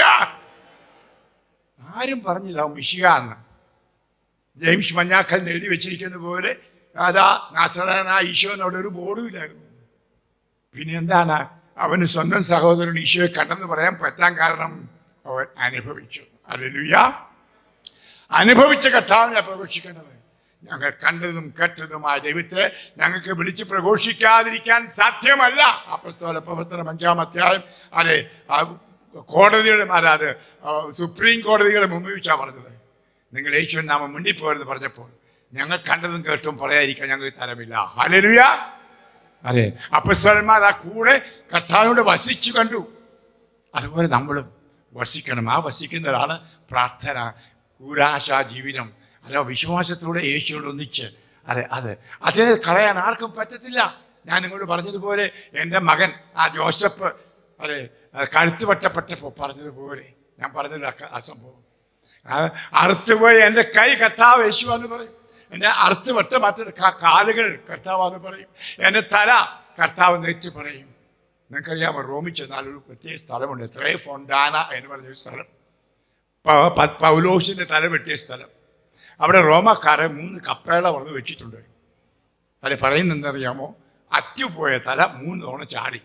ആരും പറഞ്ഞില്ല അവൻ മിഷിഹ എന്ന് ജെയിംസ് മഞ്ഞാക്കലിന് എഴുതി വെച്ചിരിക്കുന്ന പോലെ അതാ നാസറാന ഈശോ എന്നവിടെ ഒരു ബോർഡും ഇല്ലായിരുന്നു പിന്നെ എന്താണ് അവന് സ്വന്തം സഹോദരൻ ഈശോയെ കണ്ടെന്ന് പറയാൻ പറ്റാൻ കാരണം അവൻ അനുഭവിച്ചു അല്ലേലൂയ അനുഭവിച്ച കർത്താവിനെ പ്രഘോഷിക്കേണ്ടത് ഞങ്ങൾ കണ്ടതും കേട്ടതുമായ ദൈവത്തെ ഞങ്ങൾക്ക് വിളിച്ച് പ്രഘോഷിക്കാതിരിക്കാൻ സാധ്യമല്ല അപ്പസ്തോല പ്രവർത്തനം അഞ്ചാം അധ്യായം അതെ ആ കോടതിയുടെ അതാത് ആ സുപ്രീം കോടതിയുടെ മുമ്പിൽ വെച്ചാണ് പറഞ്ഞത് നിങ്ങൾ യേശുവിൻ നാമം മുന്നിപ്പോയെന്ന് പറഞ്ഞപ്പോൾ ഞങ്ങൾ കണ്ടതും കേട്ടും പറയാതിരിക്കാൻ ഞങ്ങൾക്ക് തരമില്ല ഹല്ലേലൂയ അതെ അപ്പസ്തോലന്മാർ ആ കൂടെ കർത്താവിനോട് വസിച്ചു കണ്ടു അതുപോലെ നമ്മളും വസിക്കണം ആ വസിക്കുന്നതാണ് പ്രാർത്ഥന കൂരാശ ജീവിതം അല്ല വിശ്വാസത്തോടെ യേശുவோട് ഒന്നിച്ച് അതെ അതെ അതിനെ കളയാൻ ആർക്കും പറ്റത്തില്ല ഞാൻ നിങ്ങളോട് പറഞ്ഞതുപോലെ എൻ്റെ മകൻ ആ ജോസഫ് അതെ ആ കഴുത്ത് വെട്ടപ്പെട്ടപ്പോൾ പറഞ്ഞതുപോലെ ഞാൻ പറഞ്ഞില്ല ആ ക- ആ സംഭവം ആ അറുത്തുപോയി എൻ്റെ കൈ കർത്താവ് യേശു എന്ന് പറയും എൻ്റെ അറുത്ത് വെട്ട മറ്റൊരു കാലുകൾ കർത്താവെന്ന് പറയും എൻ്റെ തല കർത്താവ് നെറ്റ് പറയും നിങ്ങൾക്കറിയാമോ റോമിൽ ചെന്നാൽ ഒരു പ്രത്യേക സ്ഥലമുണ്ട് ത്രേ ഫൊണ്ടാന എന്ന് പറഞ്ഞൊരു സ്ഥലം പ- പ- പൗലോസിന്റെ തല വെട്ടിയ സ്ഥലം അവിടെ റോമക്കാരെ മൂന്ന് കപ്പേള വന്ന് വെച്ചിട്ടുണ്ട് അത് പറയുന്നതെന്നറിയാമോ അറ്റുപോയ തല മൂന്ന് തവണ ചാടി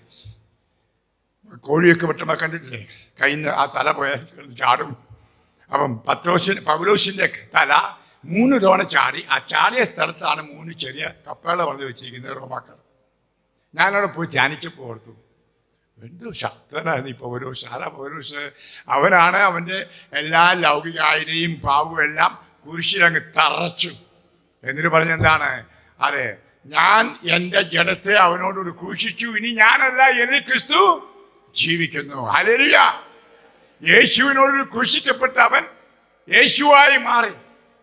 കോഴിയൊക്കെ വെട്ടുമ്പോൾ കണ്ടിട്ടില്ലേ കയ്യിൽ നിന്ന് ആ തല പോയ ചാടും അപ്പം പത്രോസിന് പൗലോസിന്റെ തല മൂന്ന് തവണ ചാടി ആ ചാടിയ സ്ഥലത്താണ് മൂന്ന് ചെറിയ കപ്പേള വന്ന് വെച്ചിരിക്കുന്നത് റോമാക്കാർ ഞാനവിടെ പോയി ധ്യാനിച്ചപ്പോൾ ഓർത്തു എന്തോ ശക്തനാണ് ഈ പൗരോസ് ആരാ പൗരോസ് അവനാണ് അവൻ്റെ എല്ലാ ലൗകികായനെയും പാവവും എല്ലാം കുരിശിലങ്ങ് തറച്ചു എന്നിട്ട് പറഞ്ഞെന്താണ് അതെ ഞാൻ എൻ്റെ ജഡത്തെ അവനോട് ക്രൂശിച്ചു ഇനി ഞാനല്ല എന്നിൽ ക്രിസ്തു ജീവിക്കുന്നു ഹല്ലേലൂയ യേശുവിനോട് ക്രൂശിക്കപ്പെട്ട അവൻ യേശുവായി മാറി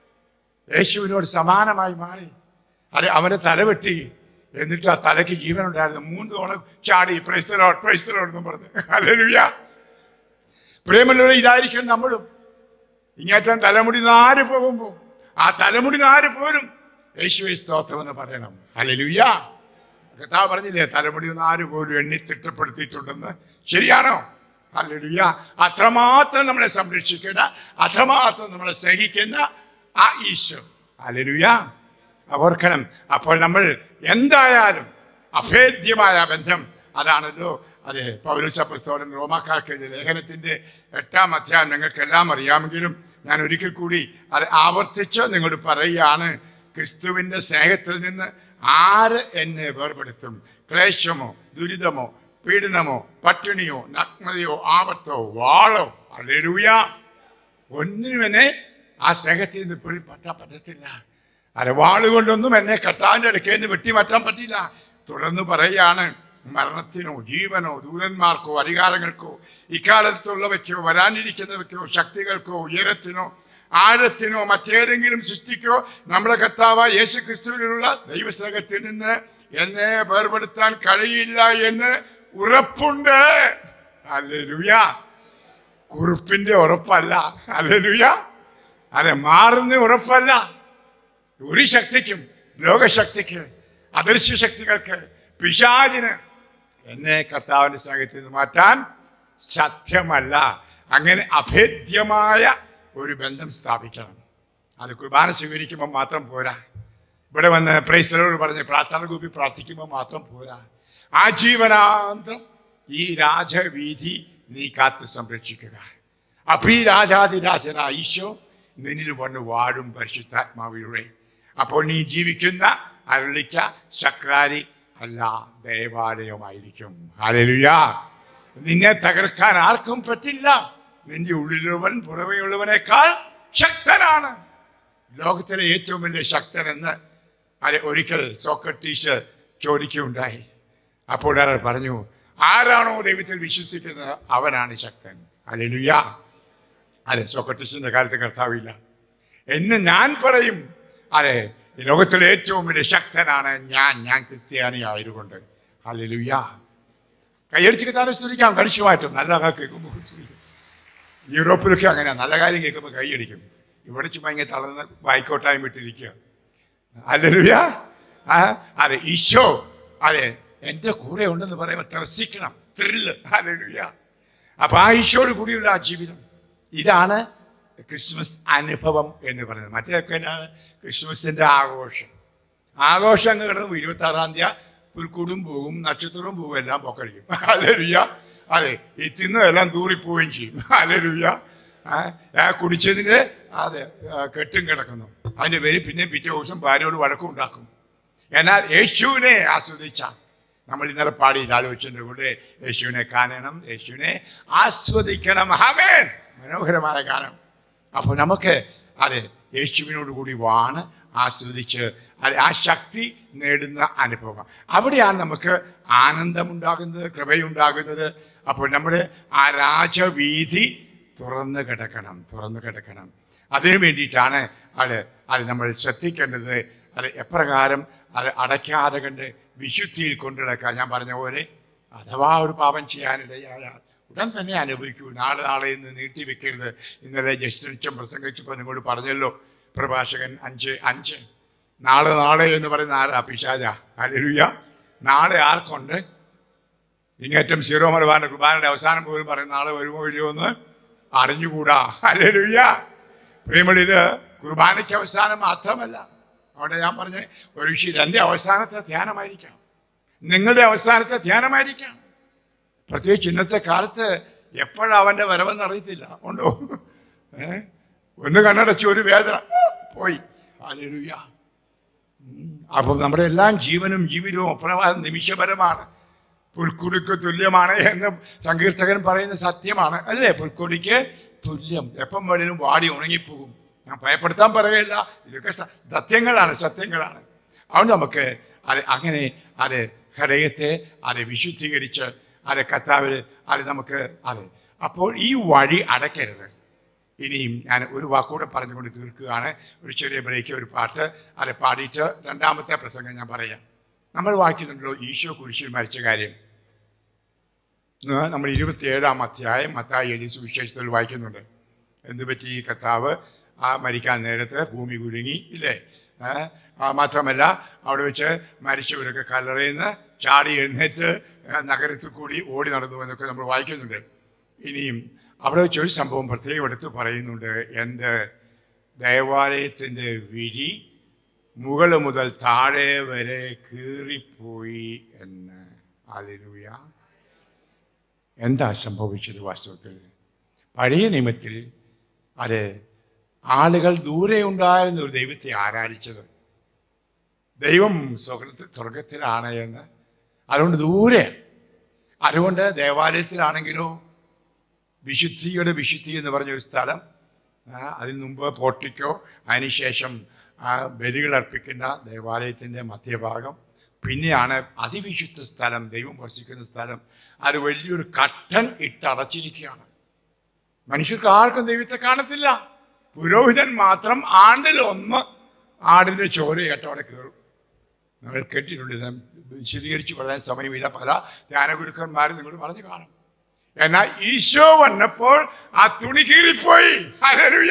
യേശുവിനോട് സമാനമായി മാറി അതെ അവന്റെ തല വെട്ടി എന്നിട്ട് ആ തലയ്ക്ക് ജീവൻ ഉണ്ടായിരുന്നു മൂന്ന് തവണ ചാടി പ്രൈസ്തലോട്ട് പ്രൈസ്തലോട്ട് എന്ന് പറഞ്ഞു ഹല്ലേലൂയ പ്രേമലുള്ളവരെ ഇതായിരിക്കും നമ്മളും ഇങ്ങേറ്റം തലമുടി നാര് പോകുമ്പോൾ ആ തലമുടി നാര് പോലും യേശുവെ സ്തോത്രം എന്ന് പറയണം ഹല്ലേലൂയ കഥാവ് പറഞ്ഞില്ലേ തലമുടി നാര് പോലും എണ്ണി തിട്ടപ്പെടുത്തിയിട്ടുണ്ടെന്ന് ശരിയാണോ ഹല്ലേലൂയ അത്രമാത്രം നമ്മളെ സംരക്ഷിക്കുന്ന അത്രമാത്രം നമ്മളെ സ്നേഹിക്കുന്ന ആ ഈശോ ഹല്ലേലൂയ ഓർക്കണം അപ്പോൾ നമ്മൾ എന്തായാലും അഭേദ്യമായ ബന്ധം അതാണല്ലോ അതെ പൗരസ പുസ്തകം റോമാക്കാർക്ക് എഴുതിയ ലേഖനത്തിന്റെ എട്ടാം അധ്യായം നിങ്ങൾക്കെല്ലാം അറിയാമെങ്കിലും ഞാൻ ഒരിക്കൽ കൂടി അത് ആവർത്തിച്ച് നിങ്ങളോട് പറയുകയാണ് ക്രിസ്തുവിന്റെ സ്നേഹത്തിൽ നിന്ന് ആര് എന്നെ വേർപെടുത്തും ക്ലേശമോ ദുരിതമോ പീഡനമോ പട്ടിണിയോ നഗ്നതയോ ആപത്തോ വാളോ അല്ലെലൂയ ഒന്നിനും എന്നെ ആ സ്നേഹത്തിൽ നിന്ന് ഇപ്പോഴും പറ്റാൻ പറ്റത്തില്ല അരവാളുകൊണ്ടൊന്നും എന്നെ കർത്താവിൻ്റെ അടുക്കൽ നിന്ന് വെട്ടിമാറ്റാൻ പറ്റില്ല തുടർന്ന് പറയുകയാണ് മരണത്തിനോ ജീവനോ ദൂരന്മാർക്കോ അധികാരങ്ങൾക്കോ ഇക്കാലത്തുള്ളവയ്ക്കോ വരാനിരിക്കുന്നവയ്ക്കോ ശക്തികൾക്കോ ഉയരത്തിനോ ആഴത്തിനോ മറ്റേതെങ്കിലും സൃഷ്ടിക്കോ നമ്മുടെ കർത്താവായ യേശു ക്രിസ്തുവിലുള്ള ദൈവസ്നേഹത്തിൽ നിന്ന് എന്നെ വേർപെടുത്താൻ കഴിയില്ല എന്ന് ഉറപ്പുണ്ട് അല്ലേലുയ കുറിപ്പിന്റെ ഉറപ്പല്ല അല്ലേലുയ അതെ മാറുന്ന ഉറപ്പല്ല ഒരു ശക്തിക്കും ലോകശക്തിക്ക് അദൃശ്യ ശക്തികൾക്ക് പിശാചിന് എന്നെ കർത്താവിന്റെ സ്നേഹത്തിൽ നിന്ന് മാറ്റാൻ സത്യമല്ല അങ്ങനെ അഭേദ്യമായ ഒരു ബന്ധം സ്ഥാപിക്കണം അത് കുർബാന സ്വീകരിക്കുമ്പോൾ മാത്രം പോരാ ഇവിടെ വന്ന് പ്രൈസ്തലോട് പറഞ്ഞ് പ്രാർത്ഥന കൂപ്പി പ്രാർത്ഥിക്കുമ്പോൾ മാത്രം പോരാ ആ ജീവനാന്തം ഈ രാജവീതി നീ കാത്ത് സംരക്ഷിക്കുക അപ്പൊ ഈ രാജാതിരാജന ഈശോ നിന്നിൽ വന്ന് വാഴും പരിശുദ്ധാത്മാവിലൂടെ അപ്പോൾ നീ ജീവിക്കുന്ന അരളിക്ക ശക്രാരി അല്ല ദേവാലയമായിരിക്കും ഹല്ലേലൂയ നിന്നെ തകർക്കാൻ ആർക്കും പറ്റില്ല നിന്റെ ഉള്ളിലുള്ളവൻ പുറമേയുള്ളവനേക്കാൾ ശക്തനാണ് ലോകത്തിലെ ഏറ്റവും വലിയ ശക്തനെന്ന് അത് ഒരിക്കൽ സോക്രട്ടീസ് ചോദിക്കുകയുണ്ടായി അപ്പോൾ ഒരാൾ പറഞ്ഞു ആരാണോ ദൈവത്തിൽ വിശ്വസിക്കുന്നത് അവനാണ് ശക്തൻ അല്ലെലുയ്യ അതെ സോക്രട്ടീസിന്റെ കാലത്ത് കർത്താവില്ല എന്ന് ഞാൻ പറയും അതെ ഈ ലോകത്തിലെ ഏറ്റവും വലിയ ശക്തനാണ് ഞാൻ ഞാൻ ക്രിസ്ത്യാനി ആയതുകൊണ്ട് അല്ലെലുയ്യ കൈയടിച്ച് കിട്ടാൻ ശ്രദ്ധിക്കാം കണിശമായിട്ടും നല്ല കേൾക്കുമ്പോൾ ശ്രദ്ധിക്കും. യൂറോപ്പിലൊക്കെ അങ്ങനെയാണ് നല്ല കാര്യം കേൾക്കുമ്പോൾ കൈയടിക്കും ഇവിടെ ചുമ്മാ ഇങ്ങനെ തളർന്ന് വായിക്കോട്ടായും വിട്ടിരിക്കുക അല്ലെലുയ്യ ആ അതെ ഈശോ അതെ എൻ്റെ കൂടെ ഉണ്ടെന്ന് പറയുമ്പോൾ ത്രസിക്കണം ത്രില്ല് അല്ലെലുയ്യ അപ്പൊ ആ ഈശോട് കൂടിയുള്ള ആ ജീവിതം ഇതാണ് ക്രിസ്മസ് അനുഭവം എന്ന് പറയുന്നത് മറ്റേതൊക്കെ എന്നാണ് ക്രിസ്മസിന്റെ ആഘോഷം ആഘോഷം അങ്ങ് കിടന്നു ഇരുപത്തി ആറാം തീയതി പുൽക്കൂടും പോകും നക്ഷത്രവും പോകും എല്ലാം പൊക്കടിക്കും അല്ലേലുയ്യ അതെ ഈ തിന്നതെല്ലാം തൂറിപ്പോവുകയും ചെയ്യും അല്ലേലുയ്യ ആ കുടിച്ചതിന് അതെ ആ, കെട്ടും കിടക്കുന്നു അതിന്റെ പേര് പിന്നെ പിറ്റേ ദിവസം ഭാര്യയോട് വഴക്കും ഉണ്ടാക്കും എന്നാൽ യേശുവിനെ ആസ്വദിച്ച നമ്മൾ ഇന്നലെ പാടി ആലോചിച്ചതിൻ്റെ കൂടെ യേശുവിനെ കാണണം യേശുവിനെ ആസ്വദിക്കണം ഹമേൻ മനോഹരമായ ഗാനം അപ്പോൾ നമുക്ക് അതെ യേശുവിനോട് കൂടി വാണ് ആസ്വദിച്ച് അതെ ആ ശക്തി നേടുന്ന അനുഭവം അവിടെയാണ് നമുക്ക് ആനന്ദമുണ്ടാകുന്നത് കൃപയുണ്ടാകുന്നത് അപ്പോൾ നമ്മുടെ ആ രാജവീതി തുറന്നു കിടക്കണം തുറന്നു കിടക്കണം അതിനു വേണ്ടിയിട്ടാണ് അത് അത് നമ്മൾ ശ്രദ്ധിക്കേണ്ടത് അത് എപ്രകാരം അത് അടയ്ക്കാതെ കണ്ട് വിശുദ്ധിയിൽ കൊണ്ടുനടക്കാൻ ഞാൻ പറഞ്ഞ പോലെ അഥവാ ഒരു പാപം ചെയ്യാനിടയായാൽ ഉടൻ തന്നെ അനുഭവിക്കൂ നാളെ നാളെ എന്ന് നീട്ടി വെക്കരുത് ഇന്നലെ ജസ്റ്റിനിച്ചം പ്രസംഗിച്ചപ്പോൾ നിങ്ങളോട് പറഞ്ഞല്ലോ പ്രഭാഷകൻ അഞ്ച് അഞ്ച് നാളെ നാളെ എന്ന് പറയുന്ന ആരാ പിശാച അലരുയ നാളെ ആർക്കുണ്ട് ഇങ്ങേറ്റം സീറോ മലബാറിന്റെ കുർബാനയുടെ അവസാനം പോലും പറയും നാളെ വരുമോ ഇല്ലയോ എന്ന് അറിഞ്ഞുകൂടാ അലരുയ പ്രിയമുള്ള ഇത് കുർബാനയ്ക്ക് അവസാനം മാത്രമല്ല അവിടെ ഞാൻ പറഞ്ഞ ഒരു വിഷയം എൻ്റെ അവസാനത്തെ ധ്യാനമായിരിക്കാം നിങ്ങളുടെ അവസാനത്തെ ധ്യാനമായിരിക്കാം പ്രത്യേകിച്ച് ഇന്നത്തെ കാലത്ത് എപ്പോഴാണ് അവൻ്റെ വരവെന്ന് അറിയത്തില്ല ഉണ്ടോ ഏ ഒന്ന് കണ്ണടച്ച് ഒരു വേദന പോയി അലരുയ അപ്പം നമ്മുടെ എല്ലാം ജീവനും ജീവിതവും അപ്രമാദം നിമിഷപരമാണ് പുൽക്കുടിക്ക് തുല്യമാണ് എന്ന് സങ്കീർത്തകൻ പറയുന്ന സത്യമാണ് അല്ലേ പുൽക്കുടിക്ക് തുല്യം എപ്പം വേണേലും വാടി ഉണങ്ങിപ്പോകും ഞാൻ ഭയപ്പെടുത്താൻ പറയുകയില്ല ഇതൊക്കെ സ- സത്യങ്ങളാണ് സത്യങ്ങളാണ് അതുകൊണ്ട് നമുക്ക് അത് അങ്ങനെ അത് ഹൃദയത്തെ അത് വിശുദ്ധീകരിച്ച് അത് കത്താവിൽ അത് നമുക്ക് അത് അപ്പോൾ ഈ വഴി അടയ്ക്കരുത് ഇനിയും ഞാൻ ഒരു വാക്കൂടെ പറഞ്ഞുകൊണ്ട് തീർക്കുകയാണ് ഒരു ചെറിയ ബ്രേക്ക് ഒരു പാട്ട് അത് പാടിയിട്ട് രണ്ടാമത്തെ പ്രസംഗം ഞാൻ പറയാം നമ്മൾ വായിക്കുന്നുണ്ടല്ലോ ഈശോ കുരിശിൽ മരിച്ച കാര്യം ഇന്ന് നമ്മൾ ഇരുപത്തിയേഴാം അധ്യായം മത്തായി എഴുതി സുവിശേഷത്തിൽ വായിക്കുന്നുണ്ട് എന്ത് പറ്റി ഈ കർത്താവ് ആ മരിക്കാൻ നേരത്ത് ഭൂമി കുലുങ്ങി ഇല്ലേ ഏ? ആ, മാത്രമല്ല അവിടെ വെച്ച് മരിച്ചവരൊക്കെ കല്ലറയിൽ നിന്ന് ചാടി എഴുന്നേറ്റ് ഏ, നഗരത്തിൽ കൂടി ഓടി നടന്നു എന്നൊക്കെ നമ്മൾ വായിക്കുന്നുണ്ട് ഇനിയും അവിടെ വെച്ച് ഒരു സംഭവം പ്രത്യേകം എടുത്ത് പറയുന്നുണ്ട് എൻ്റെ ദേവാലയത്തിൻ്റെ വിരി മുകൾ മുതൽ താഴെ വരെ കീറിപ്പോയി എന്ന് ആലിലൂയ എന്താ സംഭവിച്ചത് വാസ്തവത്തിൽ പഴയ നിയമത്തിൽ അത് ആളുകൾ ദൂരെ ഉണ്ടായിരുന്ന ഒരു ദൈവത്തെ ആരാധിച്ചത് ദൈവം സ്വർഗ സ്വർഗത്തിലാണ് എന്ന് അതുകൊണ്ട് ദൂരെ അതുകൊണ്ട് ദേവാലയത്തിലാണെങ്കിലോ വിശുദ്ധിയുടെ വിശുദ്ധി എന്ന് പറഞ്ഞൊരു സ്ഥലം ആ, അതിന് മുമ്പ് പോർട്ടിക്കോ അതിനുശേഷം ആ, ബലികൾ അർപ്പിക്കുന്ന ദേവാലയത്തിൻ്റെ മധ്യഭാഗം പിന്നെയാണ് അതിവിശുദ്ധ സ്ഥലം ദൈവം വസിക്കുന്ന സ്ഥലം അത് വലിയൊരു കട്ടൻ ഇട്ടടച്ചിരിക്കുകയാണ് മനുഷ്യർക്ക് ആർക്കും ദൈവത്തെ കാണത്തില്ല പുരോഹിതൻ മാത്രം ആണ്ടിൽ ഒന്ന് ആടിൻ്റെ ചോരയായിട്ട് അവിടെ കയറും നിങ്ങൾ കേട്ടിട്ടുണ്ട് ഇത് വിശദീകരിച്ച് പറയാൻ സമയമില്ല പല ധ്യാനഗുരുക്കന്മാരും നിങ്ങളോട് പറഞ്ഞു കാണും എന്നാൽ ഈശോ വന്നപ്പോൾ ആ തുണി കീറിപ്പോയി ഹല്ലേലൂയ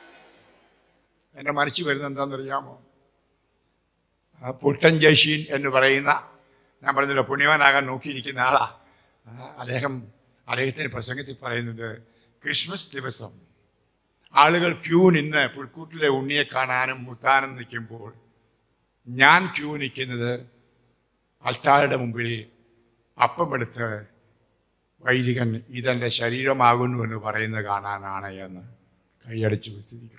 എൻ്റെ മനസ്സിൽ വരുന്നത് എന്താണെന്നറിയാമോ ആ പുട്ടൻ ജയശീൻ എന്ന് പറയുന്ന ഞാൻ പറഞ്ഞല്ലോ പുണ്യവാനാകാൻ നോക്കിയിരിക്കുന്ന ആളാ ആ, അദ്ദേഹം അദ്ദേഹത്തിൻ്റെ പ്രസംഗത്തിൽ പറയുന്നത് ക്രിസ്മസ് ദിവസം ആളുകൾ ക്യൂ നിന്ന് പുൽക്കൂട്ടിലെ ഉണ്ണിയെ കാണാനും മുത്താനും നിൽക്കുമ്പോൾ ഞാൻ ക്യൂ നിൽക്കുന്നത് അൽത്താരുടെ മുമ്പിൽ അപ്പമെടുത്ത് വൈദികൻ ഇതെൻ്റെ ശരീരമാകുന്നു എന്ന് പറയുന്നത് കാണാനാണ് എന്ന് കൈയടിച്ചു വിസ്തരിക്കും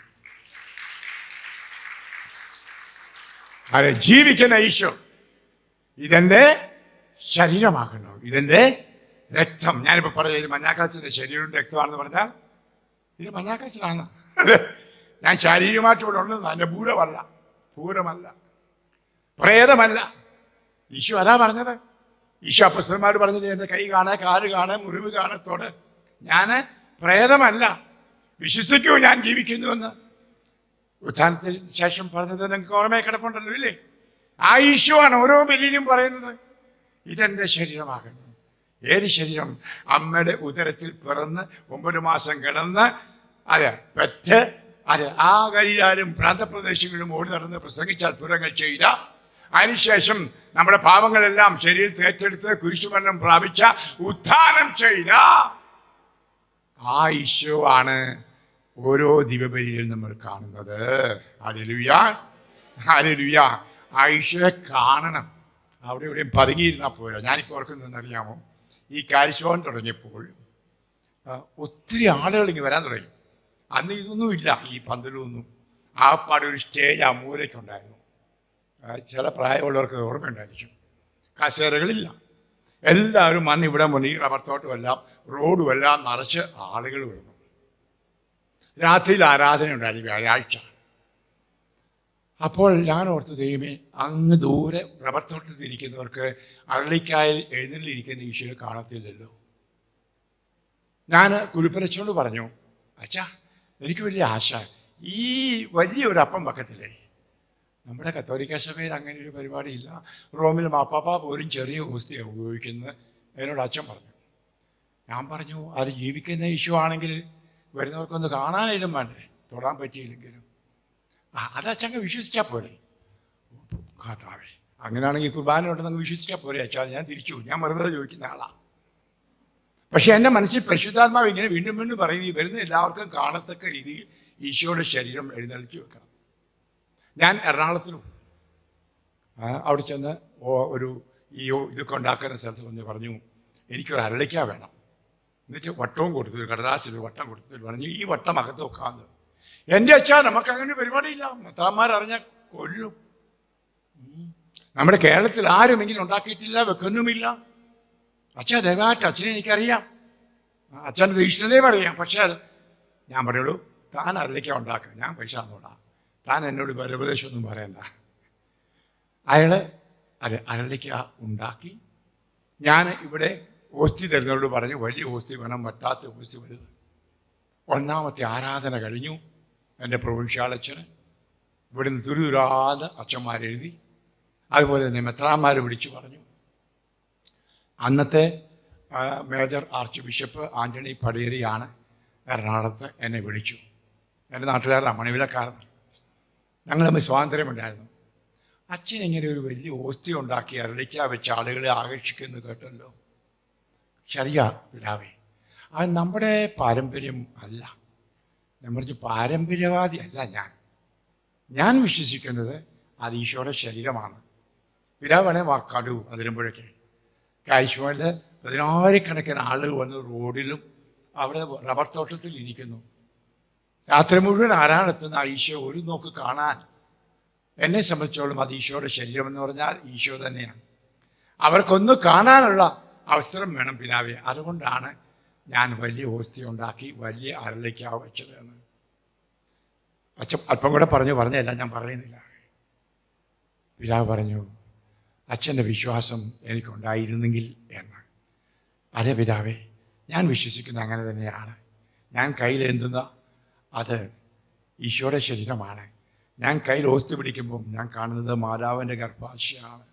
അതെ ജീവിക്കുന്ന ഈശോ ഇതെന്റെ ശരീരമാകുന്നു ഇതെന്റെ രക്തം ഞാനിപ്പോൾ പറയാം ഇത് മഞ്ഞാക്കാച്ചിൻ്റെ ശരീരവും രക്തമാണെന്ന് പറഞ്ഞാൽ ഇത് മഞ്ഞാക്കാച്ചിലാണ് ഞാൻ ശാരീരികമായിട്ട് ഇവിടെ ഉള്ളത് എൻ്റെ ഭൂരമല്ല ഭൂരമല്ല പ്രേതമല്ല ഈശോ അതാ പറഞ്ഞത് ഈശോ അപ്പസ്തന്മാർ പറഞ്ഞത് എൻ്റെ കൈ കാണാൻ കാല് കാണാൻ മുറിവ് കാണത്തോട് ഞാൻ പ്രേതമല്ല വിശ്വസിക്കൂ ഞാൻ ജീവിക്കുന്നുവെന്ന് ഉത്ഥാനത്തിന് ശേഷം പറഞ്ഞത് നിങ്ങൾക്ക് ഓർമ്മയെ കിടപ്പുണ്ടല്ലോ ഇല്ലേ ആ ഈശോ ആണ് ഓരോ ബലിയിലും പറയുന്നത് ഇതെൻ്റെ ശരീരമാകുന്നു ഏത് ശരീരം അമ്മയുടെ ഉദരത്തിൽ പിറന്ന് ഒമ്പത് മാസം കിടന്ന് അതെ പെറ്റ് അതെ ആ കരിയിലാലും പ്രാന്തപ്രദേശങ്ങളിലും ഓടി നടന്ന് പ്രസംഗിച്ച അത്ഭുതങ്ങൾ ചെയ്ത അതിനുശേഷം നമ്മുടെ പാവങ്ങളെല്ലാം ശരീരത്തിൽ ഏറ്റെടുത്ത് കുരിശുമരണം പ്രാപിച്ച ഉത്ഥാനം ചെയ്ത ആ ഈശോ ആണ് ഓരോ ദിവബലിയിൽ നമ്മൾ കാണുന്നത് അലലുയ അലലുയ ആ ഈശോയെ കാണണം അവിടെ എവിടെയും പതുങ്ങിയിരുന്നാൽ പോരാ ഞാനിപ്പോൾ ഓർക്കുന്നതെന്നറിയാമോ ഈ കാരിശോൻ തുടങ്ങിയപ്പോൾ ആ, ഒത്തിരി ആളുകൾ ഇങ്ങനെ വരാൻ തുടങ്ങി അന്ന് ഇതൊന്നുമില്ല ഈ പന്തലൊന്നും ആ പാടെ ഒരു സ്റ്റേജ് ആ മൂലയ്ക്കുണ്ടായിരുന്നു ആ, ചില പ്രായമുള്ളവർക്ക് അത് ഓർമ്മയുണ്ടായിരിക്കും കസേരകളില്ല എല്ലാവരും മണ്ണ് ഇവിടെ മുന്നിൽ റബ്ബർ തോട്ടം എല്ലാം റോഡും എല്ലാം നിറച്ച് ആളുകൾ വരുന്നു രാത്രിയിൽ ആരാധന ഉണ്ടായിരുന്നു വ്യാഴാഴ്ച അപ്പോൾ ഞാൻ ഓർത്തു ദൈവമേ അങ്ങ് ദൂരെ റബ്ബർ തോട്ടത്തിൽ ഇരിക്കുന്നവർക്ക് അരളിക്കായൽ എഴുന്നള്ളിരിക്കുന്ന ഈശോയെ കാണത്തില്ലല്ലോ ഞാൻ കുരുപ്പരച്ചോണ്ട് പറഞ്ഞു അച്ഛാ എനിക്ക് വലിയ ആശ ഈ വലിയൊരു അപ്പം വെക്കത്തില്ലേ നമ്മുടെ കത്തോലിക്ക സഭയിൽ അങ്ങനെ ഒരു പരിപാടിയില്ല റോമിൽ മാപ്പാപ്പ പോലും ചെറിയ ഹോസ്തിയാണ് ഉപയോഗിക്കുന്നത് എന്നോട് അച്ഛൻ പറഞ്ഞു ഞാൻ പറഞ്ഞു അത് ജീവിക്കുന്ന ഇഷ്യൂ ആണെങ്കിൽ വരുന്നവർക്കൊന്ന് കാണാനായാലും വേണ്ടേ തൊടാൻ പറ്റിയില്ലെങ്കിലും ആ അത് അച്ഛങ്ങ് വിശ്വസിച്ചാൽ പോരെ കഥാവേ അങ്ങനെയാണെങ്കിൽ കുർബാന ഉണ്ടെന്ന് വിശ്വസിച്ചാൽ പോരെ അച്ഛാ ഞാൻ തിരിച്ചു ഞാൻ വെറുതെ ചോദിക്കുന്ന ആളാണ് പക്ഷെ എൻ്റെ മനസ്സിൽ പരിശുദ്ധാത്മാവ് ഇങ്ങനെ വീണ്ടും വീണ്ടും പറയുന്നത് ഈ വരുന്ന എല്ലാവർക്കും കാണത്തക്ക രീതിയിൽ ഈശോയുടെ ശരീരം എഴുന്നേൽക്കി വെക്കണം ഞാൻ എറണാകുളത്തിന് പോയി ആ, അവിടെ ചെന്ന് ഓ- ഒരു ഈ ഓ- ഇതൊക്കെ ഉണ്ടാക്കുന്ന സ്ഥലത്ത് വന്ന് പറഞ്ഞു എനിക്കൊരു അരളിക്ക വേണം എന്നിട്ട് വട്ടവും കൊടുത്തു ഒരു കടലാസിൽ ഒരു വട്ടം കൊടുത്തിട്ട് പറഞ്ഞു ഈ വട്ടം അകത്ത് വെക്കാമെന്ന് എൻ്റെ അച്ഛാ നമുക്ക് അങ്ങനെ പരിപാടിയില്ല മത്താന്മാർ അറിഞ്ഞാൽ കൊല്ലും ഉം. നമ്മുടെ കേരളത്തിൽ ആരും ഇങ്ങനെ ഉണ്ടാക്കിയിട്ടില്ല വെക്കുന്നുമില്ല അച്ഛാ ദയവായിട്ട് അച്ഛനെ എനിക്കറിയാം ആ, അച്ഛൻ്റെ ദീക്ഷിതയും അറിയാം പക്ഷേ അത് ഞാൻ പറയുള്ളൂ താൻ അതിലേക്ക് ഉണ്ടാക്കുക ഞാൻ പൈസ തന്നോളാം താൻ എന്നോട് വേറെ ഉപദേശമൊന്നും പറയണ്ട അയാൾ അത് അരളിക്ക ഉണ്ടാക്കി ഞാൻ ഇവിടെ ഓസ്തി തരുന്നവരോട് പറഞ്ഞു വലിയ ഓസ്തി വേണം വട്ടാത്ത ഓസ്തി വരുത് ഒന്നാമത്തെ ആരാധന കഴിഞ്ഞു എൻ്റെ പ്രൊവിൻഷ്യാളച്ഛന് ഇവിടുന്ന് തുരുതുരാന്ന് അച്ഛന്മാരെഴുതി അതുപോലെ തന്നെ മെത്രാന്മാർ വിളിച്ചു പറഞ്ഞു അന്നത്തെ ആ, മേജർ ആർച്ച് ബിഷപ്പ് ആന്റണി പടിയേരിയാണ് എറണാകുളത്ത് എന്നെ വിളിച്ചു എൻ്റെ നാട്ടുകാരനാണ് മണിവിലക്കാരൻ ഞങ്ങൾ തമ്മിൽ സ്വാതന്ത്ര്യമുണ്ടായിരുന്നു അച്ഛൻ ഇങ്ങനെ ഒരു വലിയ ഓസ്തി ഉണ്ടാക്കി അരളിക്ക വെച്ച് ആളുകളെ ആകർഷിക്കുന്നു കേട്ടല്ലോ ശരിയാ പിതാവേ അത് നമ്മുടെ പാരമ്പര്യം അല്ല ഞാൻ പറഞ്ഞു പാരമ്പര്യവാദി അല്ല ഞാൻ ഞാൻ വിശ്വസിക്കുന്നത് അത് ഈശോയുടെ ശരീരമാണ് പിതാവാണെ വാക്കാടു അതിരുമ്പോഴൊക്കെ കാഴ്ചമല്ല പതിനായിരക്കണക്കിന് ആളുകൾ വന്ന് റോഡിലും അവിടെ റബ്ബർ തോട്ടത്തിൽ ഇരിക്കുന്നു രാത്രി മുഴുവൻ ആരാണ് എത്തുന്ന ആ ഈശോ ഒരു നോക്ക് കാണാൻ എന്നെ സംബന്ധിച്ചോളം അത് ഈശോയുടെ ശരീരം എന്ന് പറഞ്ഞാൽ ഈശോ തന്നെയാണ് അവർക്കൊന്ന് കാണാനുള്ള അവസരം വേണം പിതാവെ അതുകൊണ്ടാണ് ഞാൻ വലിയ ഹോസ്തി ഉണ്ടാക്കി വലിയ അരളിക്ക വെച്ചത് എന്ന് അച്ഛൻ അല്പം കൂടെ പറഞ്ഞു പറഞ്ഞല്ല ഞാൻ പറയുന്നില്ല പിതാവ് പറഞ്ഞു അച്ഛൻ്റെ വിശ്വാസം എനിക്കുണ്ടായിരുന്നെങ്കിൽ എന്ന് അതെ പിതാവേ ഞാൻ വിശ്വസിക്കുന്ന അങ്ങനെ തന്നെയാണ് ഞാൻ കയ്യിലെന്തുന്ന അത് ഈശോയുടെ ശരീരമാണ് ഞാൻ കയ്യിൽ ഓസ്തി പിടിക്കുമ്പം ഞാൻ കാണുന്നത് മാതാവിൻ്റെ ഗർഭാശയമാണ്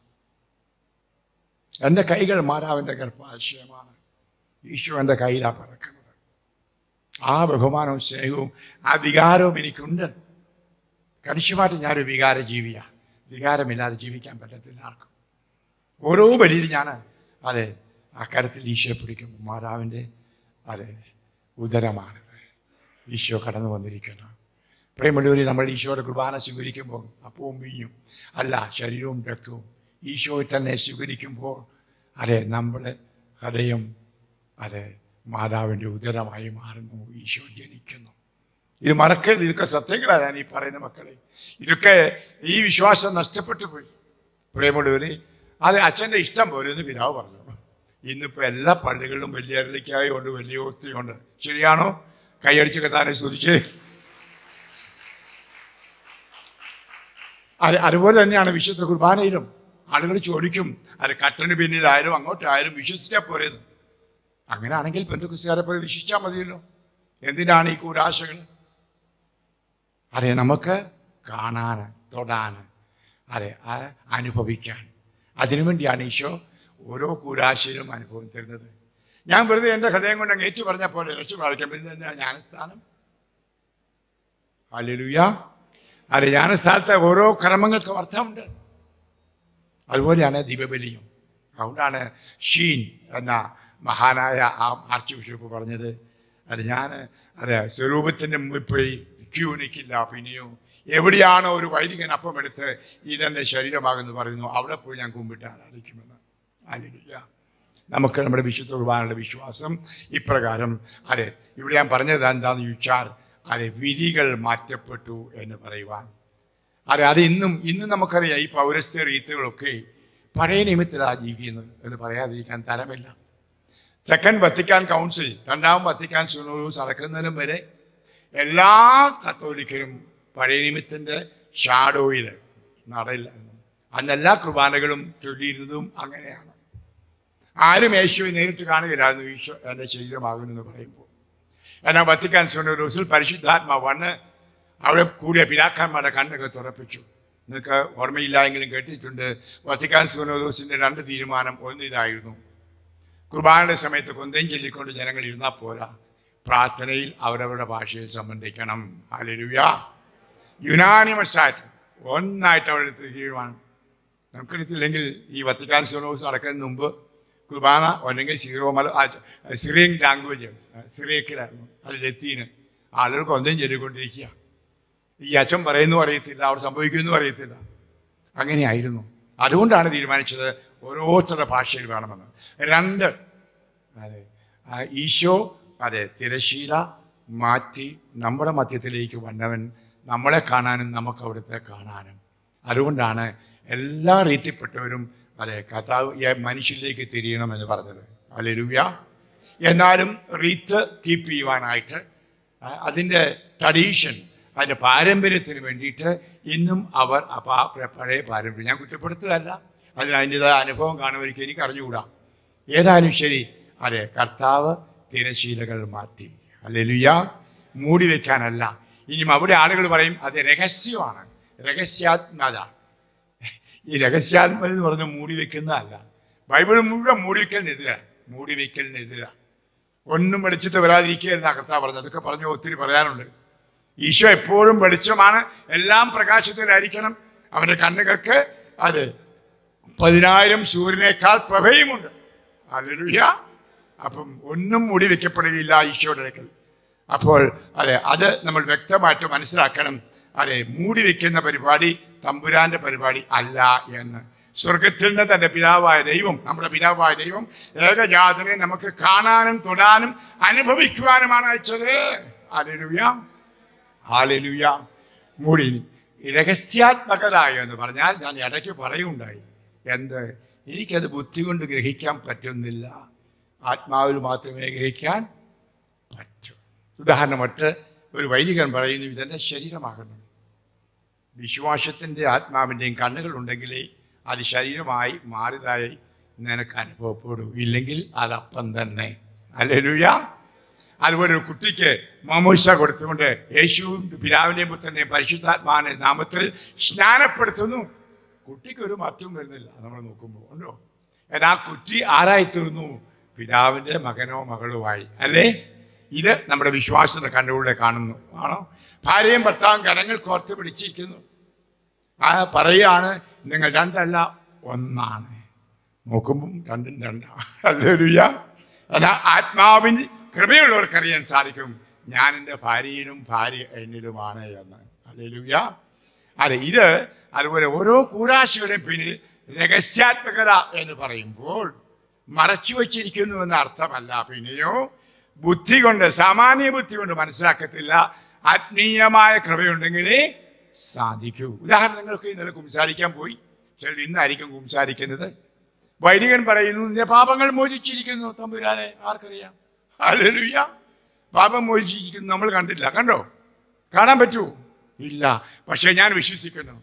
എൻ്റെ കൈകൾ മാതാവിൻ്റെ ഗർഭാശയമാണ് ഈശോ എൻ്റെ കയ്യിലാണ് പറക്കുന്നത് ആ ബഹുമാനവും സ്നേഹവും ആ വികാരവും എനിക്കുണ്ട് കണിശമായിട്ട് ഞാനൊരു വികാര ജീവിയാണ് വികാരമില്ലാതെ ജീവിക്കാൻ പറ്റത്തില്ല ആർക്കും ഓരോ ബലിയിലും ഞാൻ അതെ ആ കരത്തിൽ ഈശോയെ പിടിക്കും മാതാവിൻ്റെ അതെ ഉദരമാണിത് ഈശോ കടന്നു വന്നിരിക്കുന്നു പ്രേമലൂരി നമ്മൾ ഈശോയുടെ കുർബാന സ്വീകരിക്കുമ്പോൾ അപ്പവും വീഞ്ഞും അല്ല ശരീരവും രക്തവും ഈശോയെ തന്നെ സ്വീകരിക്കുമ്പോൾ അതെ നമ്മുടെ ഹൃദയം അതെ മാതാവിൻ്റെ ഉദരമായി മാറുന്നു ഈശോ ജനിക്കുന്നു ഇത് മറക്കരുത് ഇതൊക്കെ സത്യങ്ങളാണ് ഞാൻ ഈ പറയുന്ന മക്കളെ ഇതൊക്കെ ഈ വിശ്വാസം നഷ്ടപ്പെട്ടു പോയി പ്രേമുള്ളവര് അത് അച്ഛൻ്റെ ഇഷ്ടം പോലെ എന്ന് പിതാവ് പറഞ്ഞു ഇന്നിപ്പോൾ എല്ലാ പള്ളികളിലും വലിയ അരളിക്കായുണ്ട് വലിയ ഓസ്തിയുണ്ട് ശരിയാണോ കൈയടിച്ച് കത്താനെ സ്തുതിച്ച് അത് അതുപോലെ തന്നെയാണ് വിശുദ്ധ കുർബാനയിലും ആളുകൾ ചോദിക്കും അത് കട്ടന് പിന്നിലായാലും അങ്ങോട്ടായാലും വിശ്വസിച്ചാൽ പോരെന്ന് അങ്ങനെയാണെങ്കിൽ ബന്ധുക്കുസ്തുകാരെ പോലെ വിശ്വസിച്ചാൽ മതിയല്ലോ എന്തിനാണ് ഈ കൂരാശകൾ അതെ നമുക്ക് കാണാൻ തൊടാൻ അതെ ആ അനുഭവിക്കാൻ അതിനുവേണ്ടിയാണ് ഈശോ ഓരോ കൂരാശയിലും അനുഭവം തരുന്നത് ഞാൻ വെറുതെ എൻ്റെ ഹൃദയം കൊണ്ട് അങ്ങ് ഏറ്റു പറഞ്ഞ പോലെ രക്ഷ പ്രാപിക്കാൻ പറ്റുന്ന ജ്ഞാനസ്ഥാനം അല്ലുയ അതെ ജ്ഞാനസ്ഥാനത്തെ ഓരോ കർമ്മങ്ങൾക്കും അർത്ഥമുണ്ട് അതുപോലെയാണ് ദീപബലിയും അതുകൊണ്ടാണ് ഷീൻ എന്ന മഹാനായ ആ ആർച്ച് ബിഷപ്പ് പറഞ്ഞത് അത് ഞാൻ അതെ സ്വരൂപത്തിൻ്റെ മുമ്പിൽ പോയി ക്യൂ നിൽക്കില്ല പിന്നെയോ എവിടെയാണോ ഒരു വൈദികൻ അപ്പം എടുത്ത് ഇതെൻ്റെ ശരീരമാകുന്നു പറയുന്നു അവിടെ പോയി ഞാൻ കുമ്പിട്ട് ആരാധിക്കുമെന്ന് അല്ലില്ല നമുക്ക് നമ്മുടെ വിശുദ്ധ കുർബാനയുടെ വിശ്വാസം ഇപ്രകാരം അതെ ഇവിടെ ഞാൻ പറഞ്ഞത് എന്താണെന്ന് ചോദിച്ചാൽ അതെ വിധികൾ മാറ്റപ്പെട്ടു എന്ന് പറയുവാൻ അതെ അത് ഇന്നും ഇന്നും നമുക്കറിയാം ഈ പൗരസ്ത്യ റീത്തുകളൊക്കെ പഴയ നിയമത്തിലാണ് ജീവിക്കുന്നത് എന്ന് പറയാതിരിക്കാൻ തരമില്ല സെക്കൻഡ് വത്തിക്കാൻ കൗൺസിൽ രണ്ടാം വത്തിക്കാൻ സുനൂസ് നടക്കുന്നതിനും വരെ എല്ലാ കത്തോലിക്കരും പഴയ നിയമത്തിൻ്റെ ഷാഡോയിൽ നടയില്ലായിരുന്നു അന്ന് എല്ലാ കുർബാനകളും ചൊല്ലിയിരുന്നതും അങ്ങനെയാണ് ആരും യേശുവിനെ നേരിട്ട് കാണുകയില്ലായിരുന്നു ഈശോ എൻ്റെ ശരീരമാകുമെന്ന് പറയുമ്പോൾ എന്നാൽ വത്തിക്കാൻ സുനൂസിൽ പരിശുദ്ധാത്മാ വന്ന് അവിടെ കൂടിയ പിതാക്കന്മാരുടെ കണ്ണൊക്കെ തുറപ്പിച്ചു നിങ്ങൾക്ക് ഓർമ്മയില്ല എങ്കിലും കേട്ടിട്ടുണ്ട് വത്തിക്കാൻ സുനോദോസിന്റെ രണ്ട് തീരുമാനം ഒന്ന് ഇതായിരുന്നു കുർബാനയുടെ സമയത്ത് കൊന്തയും ചൊല്ലിക്കൊണ്ട് ജനങ്ങൾ ഇരുന്നാൽ പോരാ പ്രാർത്ഥനയിൽ അവരവരുടെ ഭാഷയിൽ സംബന്ധിക്കണം അലരുയ യുനാനിമസ് ആയിട്ട് ഒന്നായിട്ട് അവരുടെ തീരുമാനം നമുക്കറിയത്തില്ലെങ്കിൽ ഈ വത്തിക്കാൻ സുനോസ് നടക്കുന്നതിന് മുമ്പ് കുർബാന അല്ലെങ്കിൽ സീറോ മല സിറിയൻ ലാംഗ്വേജ് സിറിയക്കിലായിരുന്നു അത് ലത്തീന് ആളുകൾ കൊന്തയും ചൊല്ലിക്കൊണ്ടിരിക്കുക ഈ അച്ഛൻ പറയുന്നു അറിയത്തില്ല അവിടെ സംഭവിക്കുന്നു അറിയത്തില്ല അങ്ങനെയായിരുന്നു അതുകൊണ്ടാണ് തീരുമാനിച്ചത് ഓരോരുത്തരുടെ ഭാഷയിൽ വേണമെന്ന് രണ്ട് അതെ ആ ഈശോ അതെ തിരശീല മാറ്റി നമ്മുടെ മധ്യത്തിലേക്ക് വന്നവൻ നമ്മളെ കാണാനും നമുക്ക് അവിടുത്തെ കാണാനും അതുകൊണ്ടാണ് എല്ലാ റീതിപ്പെട്ടവരും അതെ കഥാവ് മനുഷ്യരിലേക്ക് തിരിയണമെന്ന് പറഞ്ഞത് അല്ലെ രൂപ എന്നാലും റീത്ത് കീപ്പ് ചെയ്യുവാനായിട്ട് ആ, അതിൻ്റെ ട്രഡീഷൻ അതിൻ്റെ പാരമ്പര്യത്തിന് വേണ്ടിയിട്ട് ഇന്നും അവർ അപ്പം ആ പ്ര- പഴയ പാരമ്പര്യം ഞാൻ കുറ്റപ്പെടുത്തുകയല്ല അതിന് അതിൻ്റെതായ അനുഭവം കാണുമായിരിക്കും എനിക്ക് അറിഞ്ഞുകൂടാ ഏതായാലും ശരി അതെ കർത്താവ് തിരശീലകൾ മാറ്റി അല്ലെലുയ മൂടി വെക്കാനല്ല ഇനിയും അവിടെ ആളുകൾ പറയും അത് രഹസ്യമാണ് രഹസ്യാത്മത ഈ രഹസ്യാത്മത എന്ന് പറഞ്ഞ് മൂടി വെക്കുന്നതല്ല ബൈബിൾ മുഴുവൻ മൂടി വെക്കലിനെതിരാണ് മൂടി വെക്കലിനെതിരാണ് ഒന്നും വെളിച്ചത്ത് വരാതിരിക്കുക എന്നാ കർത്താവ് പറഞ്ഞത് അതൊക്കെ പറഞ്ഞു ഒത്തിരി പറയാനുണ്ട് ഈശോ എപ്പോഴും വെളിച്ചമാണ് എല്ലാം പ്രകാശത്തിലായിരിക്കണം അവൻ്റെ കണ്ണുകൾക്ക് അത് പതിനായിരം സൂര്യനേക്കാൾ പ്രഭയുമുണ്ട് അല്ലുയ അപ്പം ഒന്നും മൂടി വെക്കപ്പെടുകയില്ല ഈശോയുടെ അടുക്കൽ അപ്പോൾ അതെ അത് നമ്മൾ വ്യക്തമായിട്ട് മനസ്സിലാക്കണം അതെ മൂടി വെക്കുന്ന പരിപാടി തമ്പുരാന്റെ പരിപാടി അല്ല എന്ന് സ്വർഗത്തിൽ നിന്ന് തന്റെ പിതാവായ ദൈവം നമ്മുടെ പിതാവായ ദൈവം ഏകജാതനെ നമുക്ക് കാണാനും തൊടാനും അനുഭവിക്കുവാനുമാണ് അയച്ചത് അലലുയ ഹാലലുയ മൂടി രഹസ്യാത്മകത എന്ന് പറഞ്ഞാൽ ഞാൻ ഇടയ്ക്ക് പറയുണ്ടായി എന്ത് എനിക്കത് ബുദ്ധി കൊണ്ട് ഗ്രഹിക്കാൻ പറ്റുന്നില്ല ആത്മാവിൽ മാത്രമേ ഗ്രഹിക്കാൻ പറ്റൂ ഉദാഹരണമായിട്ട് ഒരു വൈദികൻ പറയുന്നു ഇതെൻ്റെ ശരീരമാകുന്നു വിശ്വാസത്തിൻ്റെ ആത്മാവിൻ്റെയും കണ്ണുകളുണ്ടെങ്കിലേ അത് ശരീരമായി മാറിയതായി നിനക്ക് അനുഭവപ്പെടൂ ഇല്ലെങ്കിൽ അതപ്പം തന്നെ അല്ലേലൂയ അതുപോലെ ഒരു കുട്ടിക്ക് മാമോശ കൊടുത്തുകൊണ്ട് യേശു പിതാവിൻ്റെയും പുത്രൻ്റെയും പരിശുദ്ധാത്മാവിൻ്റെ നാമത്തിൽ സ്നാനപ്പെടുത്തുന്നു കുട്ടിക്ക് ഒരു മാറ്റവും വരുന്നില്ല നമ്മൾ നോക്കുമ്പോൾ ഉണ്ടോ എന്നാൽ ആ കുട്ടി ആരായിത്തീർന്നു പിതാവിൻ്റെ മകനോ മകളുമായി അല്ലേ ഇത് നമ്മുടെ വിശ്വാസത്തെ കണ്ടുകൂടെ കാണുന്നു ആണോ ഭാര്യയും ഭർത്താവും കരങ്ങൾ കോർത്ത് പിടിച്ചിരിക്കുന്നു ആ പറയുകയാണ് നിങ്ങൾ രണ്ടല്ല ഒന്നാണ് നോക്കുമ്പം രണ്ടും രണ്ടാണ് അല്ലേലുയ്യ എന്നാൽ ആത്മാവിന് കൃപയുള്ളവർക്കറിയാൻ സാധിക്കും ഞാൻ എൻ്റെ ഭാര്യയിലും ഭാര്യ എന്നിലുമാണ് എന്ന് അല്ലേലുയ്യ അതെ ഇത് അതുപോലെ ഓരോ കൂരാശികളുടെയും പിന്നിൽ രഹസ്യാത്മകത എന്ന് പറയുമ്പോൾ മറച്ചു വച്ചിരിക്കുന്നു എന്ന അർത്ഥമല്ല പിന്നെയോ ബുദ്ധി കൊണ്ട് സാമാന്യ ബുദ്ധി കൊണ്ട് മനസ്സിലാക്കത്തില്ല ആത്മീയമായ കൃപയുണ്ടെങ്കിലേ സാധിക്കൂ ഉദാഹരണം നിങ്ങൾക്ക് ഇന്നലെ കുംസാരിക്കാൻ പോയി ചില ഇന്നായിരിക്കും കുംസാരിക്കുന്നത് വൈദികൻ പറയുന്നു നിന്റെ പാപങ്ങൾ മോചിച്ചിരിക്കുന്നു തമ്പുരാനെ ആർക്കറിയാം അല്ലേലുയ്യ പാപം മോചിച്ചിരിക്കുന്നു നമ്മൾ കണ്ടില്ല കണ്ടോ കാണാൻ പറ്റുമോ ഇല്ല പക്ഷെ ഞാൻ വിശ്വസിക്കുന്നു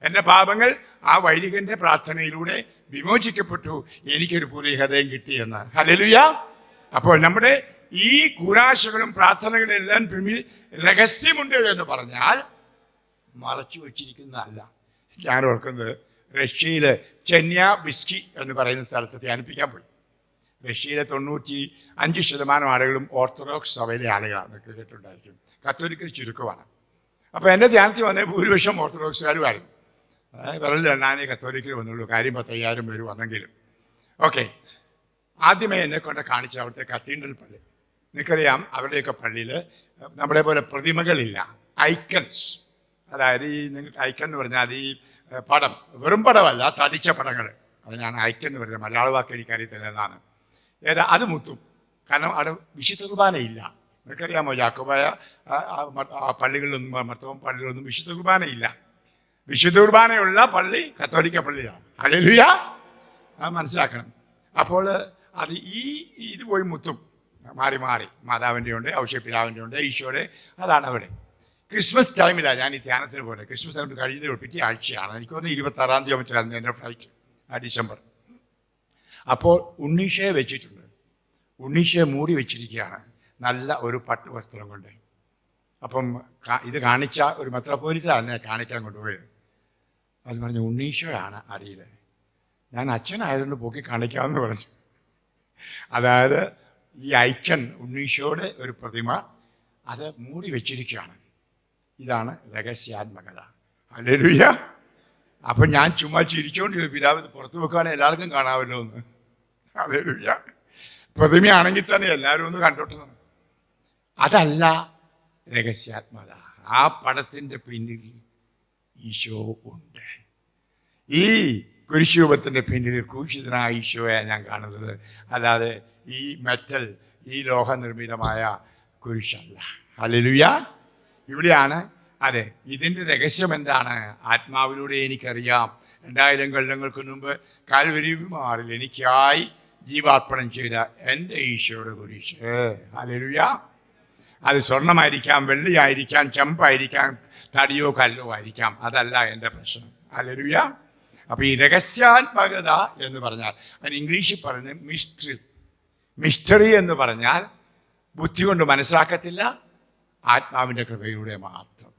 എൻ്റെ പാപങ്ങൾ ആ വൈദികന്റെ പ്രാർത്ഥനയിലൂടെ വിമോചിക്കപ്പെട്ടു എനിക്കൊരു പുതിയ ഹൃദയം കിട്ടിയെന്ന് ഹലലുയ അപ്പോൾ നമ്മുടെ ഈ കൂരാശകളും പ്രാർത്ഥനകളും എല്ലാം പിന്നിൽ രഹസ്യമുണ്ട് എന്ന് പറഞ്ഞാൽ മറച്ചു വച്ചിരിക്കുന്നതല്ല ഞാൻ ഓർക്കുന്നത് റഷ്യയിലെ ചെന്യ ബിസ്കി എന്ന് പറയുന്ന സ്ഥലത്ത് ധ്യാനിപ്പിക്കാൻ പോയി റഷ്യയിലെ തൊണ്ണൂറ്റി അഞ്ച് ശതമാനം ആളുകളും ഓർത്തഡോക്സ് സഭയിലെ ആളുകളാണ് എന്നൊക്കെ കേട്ടിട്ടുണ്ടായിരിക്കും കത്തോലിക്കൽ ചുരുക്കമാണ് അപ്പോൾ എൻ്റെ ധ്യാനത്തിൽ വന്ന ഭൂരിപക്ഷം ഓർത്തഡോക്സുകാരുമായിരുന്നു വിരലിൽ എണ്ണാനേ കത്തോലിക്കൽ വന്നുള്ളൂ കാര്യം പത്തയ്യായിരം പേര് വന്നെങ്കിലും ഓക്കെ ആദ്യമേ എന്നെ കൊണ്ട് കാണിച്ച അവിടുത്തെ കത്തീഡ്രൽ പള്ളി നിങ്ങൾക്കറിയാം അവിടെയൊക്കെ പള്ളിയിൽ നമ്മളെ പോലെ പ്രതിമകളില്ല ഐക്കൺസ് അതായത് ഈ നിങ്ങൾക്ക് ഐക്കൺ എന്ന് പറഞ്ഞാൽ ഈ ഏഹ്, പടം വെറും പടമല്ല തടിച്ച പടങ്ങൾ അതിനാണ് ഐക്കൺ എന്ന് പറയുന്നത് മലയാള വാക്ക് എനിക്കറിയത്തില്ല എന്നാണ് ഏതാ അത് മുത്തും കാരണം അവിടെ വിശുദ്ധ കുർബാനയില്ല നിങ്ങൾക്കറിയാമോ യാക്കോബായ ആ- ആ മ- ആ പള്ളികളിലൊന്നും മർത്തവം പള്ളികളിലൊന്നും വിശുദ്ധ കുർബാനയില്ല വിശുദ്ധ കുർബാനയുള്ള പള്ളി കത്തോലിക്ക പള്ളിയാണ് അല്ലെലുയ അത് മനസ്സിലാക്കണം അപ്പോൾ അത് ഈ ഇത് പോയി മുത്തും മാറി മാറി മാതാവിൻ്റെ ഉണ്ട് ഔഷപിതാവിൻ്റെ ഉണ്ട് ഈശോയുടെ അതാണ് അവിടെ ക്രിസ്മസ് ടൈമിലാണ് ഞാൻ ഈ ധ്യാനത്തിന് പോലെ ക്രിസ്മസ് ടൈം കഴിഞ്ഞ പിറ്റേ ആഴ്ചയാണ് എനിക്ക് തോന്നുന്നു ഇരുപത്തി ആറാം തീയതി ആകുമ്പോഴായിരുന്നു എൻ്റെ ഫ്ലൈറ്റ് ആ ഡിസംബർ അപ്പോൾ ഉണ്ണീഷയെ വെച്ചിട്ടുണ്ട് ഉണ്ണീഷയെ മൂടി വെച്ചിരിക്കുകയാണ് നല്ല ഒരു പട്ട് വസ്ത്രം കൊണ്ട് അപ്പം കാ- ഇത് കാണിച്ച ഒരു മെത്രപ്പോലിത്ത എന്നെ കാണിക്കാൻ കൊണ്ടുപോയത് അത് പറഞ്ഞു ഉണ്ണീഷോയാണ് അടിയിൽ ഞാൻ അച്ഛനായതുകൊണ്ട് പൊക്കി കാണിക്കാമെന്ന് പറഞ്ഞു അതായത് ഈ ഐക്കൺ ഉണ്ണീഷോയുടെ ഒരു പ്രതിമ അത് മൂടി വെച്ചിരിക്കുകയാണ് ഇതാണ് രഹസ്യാത്മകത അല്ലേലുയ്യ അപ്പം ഞാൻ ചുമ്മാ ചിരിച്ചോണ്ട് പിതാവ് ഇത് പുറത്ത് വെക്കുകയാണെങ്കിൽ എല്ലാവർക്കും കാണാമല്ലോ എന്ന് അല്ലേലുയ്യ പ്രതിമയാണെങ്കിൽ തന്നെ എല്ലാവരും ഒന്ന് കണ്ടോട്ടെ അതല്ല രഹസ്യാത്മകത ആ പടത്തിൻ്റെ പിന്നിൽ ഈശോ ഉണ്ട് ഈ കുരിശൂപത്തിൻ്റെ പിന്നിൽ ക്രൂശിതനായ ഈശോയെ ഞാൻ കാണുന്നത് അല്ലാതെ ഈ മെറ്റൽ ഈ ലോഹനിർമ്മിതമായ കുരിശല്ല ഹല്ലേലൂയ ഇവിടെയാണ് അതെ ഇതിൻ്റെ രഹസ്യം എന്താണ് ആത്മാവിലൂടെ എനിക്കറിയാം രണ്ടായിരം കൊല്ലങ്ങൾക്ക് മുമ്പ് കാൽവരി മാറിൽ എനിക്കായി ജീവാർപ്പണം ചെയ്ത എൻ്റെ ഈശോയുടെ കുരിശ് ഹല്ലേലൂയ അത് സ്വർണമായിരിക്കാം വെള്ളിയായിരിക്കാം ചെമ്പായിരിക്കാം തടിയോ കല്ലോ ആയിരിക്കാം അതല്ല എൻ്റെ പ്രശ്നം അല്ലരുയ അപ്പോൾ ഈ രഹസ്യാത്മകത എന്ന് പറഞ്ഞാൽ അതിന് ഇംഗ്ലീഷിൽ പറഞ്ഞ് മിസ്റ്ററി മിസ്റ്ററി എന്ന് പറഞ്ഞാൽ ബുദ്ധി കൊണ്ട് മനസ്സിലാക്കത്തില്ല ആത്മാവിൻ്റെ കൃപയിലൂടെ മാത്രം